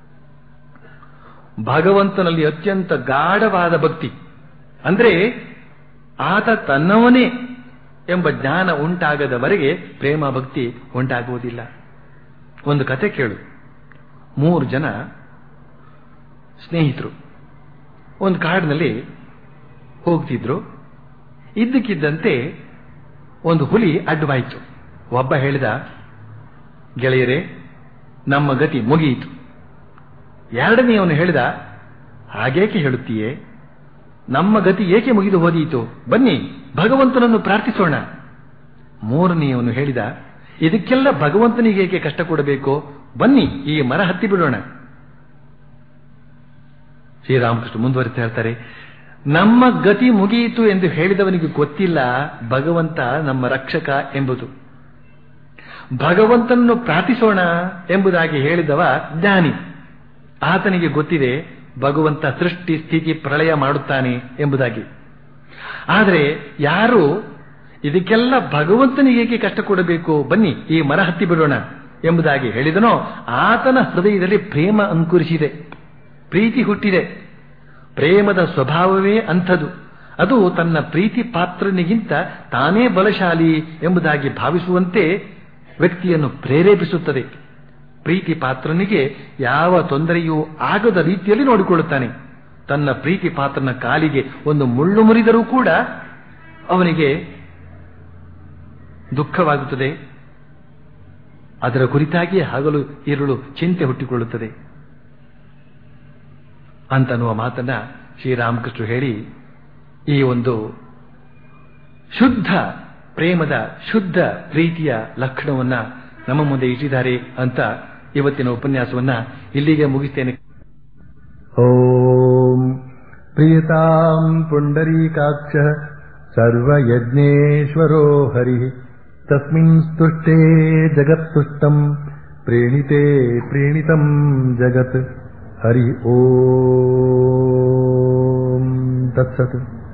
ಭಗವಂತನಲ್ಲಿ ಅತ್ಯಂತ ಗಾಢವಾದ ಭಕ್ತಿ ಅಂದ್ರೆ ಆತ ತನ್ನವನೇ ಎಂಬ ಜ್ಞಾನ ಉಂಟಾಗದವರೆಗೆ ಪ್ರೇಮ ಭಕ್ತಿ ಉಂಟಾಗುವುದಿಲ್ಲ ಒಂದು ಕತೆ ಕೇಳು ಮೂರು ಜನ ಸ್ನೇಹಿತರು ಒಂದು ಕಾಡಿನಲ್ಲಿ ಹೋಗ್ತಿದ್ರು ಇದ್ದಕ್ಕಿದ್ದಂತೆ ಒಂದು ಹುಲಿ ಅಡ್ಡವಾಯಿತು ಒಬ್ಬ ಹೇಳಿದ ಗೆಳೆಯರೇ ನಮ್ಮ ಗತಿ ಮುಗಿಯಿತು ಎರಡನೆಯವನು ಹೇಳಿದ ಹಾಗೇಕೆ ಹೇಳುತ್ತೀಯೇ ನಮ್ಮ ಗತಿ ಏಕೆ ಮುಗಿದು ಹೋದೀತು ಬನ್ನಿ ಭಗವಂತನನ್ನು ಪ್ರಾರ್ಥಿಸೋಣ ಮೂರನೆಯವನು ಹೇಳಿದ ಇದಕ್ಕೆಲ್ಲ ಭಗವಂತನಿಗೆ ಏಕೆ ಕಷ್ಟ ಕೊಡಬೇಕು ಬನ್ನಿ ಈ ಮರ ಹತ್ತಿ ಬಿಡೋಣ ಶ್ರೀರಾಮಕೃಷ್ಣ ಮುಂದುವರಿತಾ ಹೇಳ್ತಾರೆ ನಮ್ಮ ಗತಿ ಮುಗಿಯಿತು ಎಂದು ಹೇಳಿದವನಿಗೆ ಗೊತ್ತಿಲ್ಲ ಭಗವಂತ ನಮ್ಮ ರಕ್ಷಕ ಎಂಬುದು ಭಗವಂತನನ್ನು ಪ್ರಾರ್ಥಿಸೋಣ ಎಂಬುದಾಗಿ ಹೇಳಿದವ ಜ್ಞಾನಿ ಆತನಿಗೆ ಗೊತ್ತಿದೆ ಭಗವಂತ ಸೃಷ್ಟಿ ಸ್ಥಿತಿ ಪ್ರಳಯ ಮಾಡುತ್ತಾನೆ ಎಂಬುದಾಗಿ ಆದರೆ ಯಾರು ಇದಕ್ಕೆಲ್ಲ ಭಗವಂತನಿಗೆ ಏಕೆ ಕಷ್ಟ ಕೊಡಬೇಕು ಬನ್ನಿ ಈ ಮರ ಹತ್ತಿ ಬಿಡೋಣ ಎಂಬುದಾಗಿ ಹೇಳಿದನೋ ಆತನ ಹೃದಯದಲ್ಲಿ ಪ್ರೇಮ ಅಂಕುರಿಸಿದೆ ಪ್ರೀತಿ ಹುಟ್ಟಿದೆ ಪ್ರೇಮದ ಸ್ವಭಾವವೇ ಅಂಥದು ಅದು ತನ್ನ ಪ್ರೀತಿ ಪಾತ್ರನಿಗಿಂತ ತಾನೇ ಬಲಶಾಲಿ ಎಂಬುದಾಗಿ ಭಾವಿಸುವಂತೆ ವ್ಯಕ್ತಿಯನ್ನು ಪ್ರೇರೇಪಿಸುತ್ತದೆ ಪ್ರೀತಿ ಪಾತ್ರನಿಗೆ ಯಾವ ತೊಂದರೆಯೂ ಆಗದ ರೀತಿಯಲ್ಲಿ ನೋಡಿಕೊಳ್ಳುತ್ತಾನೆ ತನ್ನ ಪ್ರೀತಿ ಪಾತ್ರನ ಕಾಲಿಗೆ ಒಂದು ಮುಳ್ಳು ಮುರಿದರೂ ಕೂಡ ಅವನಿಗೆ ದುಃಖವಾಗುತ್ತದೆ ಅದರ ಕುರಿತಾಗಿ ಹಗಲು ಇರುಳು ಚಿಂತೆ ಹುಟ್ಟಿಕೊಳ್ಳುತ್ತದೆ ಅಂತನ್ನುವ ಮಾತನ್ನ ಶ್ರೀರಾಮಕೃಷ್ಣ ಹೇಳಿ ಈ ಒಂದು ಶುದ್ಧ ಪ್ರೇಮದ ಶುದ್ಧ ಪ್ರೀತಿಯ ಲಕ್ಷಣವನ್ನ ನಮ್ಮ ಮುಂದೆ ಇಟ್ಟಿದ್ದಾರೆ ಅಂತ ಇವತ್ತಿನ ಉಪನ್ಯಾಸವನ್ನ ಇಲ್ಲಿಗೆ ಮುಗಿಸ್ತೇನೆ ॐ प्रियताम् पुण्डरीकाक्षः सर्वयज्ञेश्वरो हरिः तस्मिन् स्तुष्टे जगत्तुष्टम् प्रेणिते प्रेणितम् जगत् हरि ॐ तत्सत्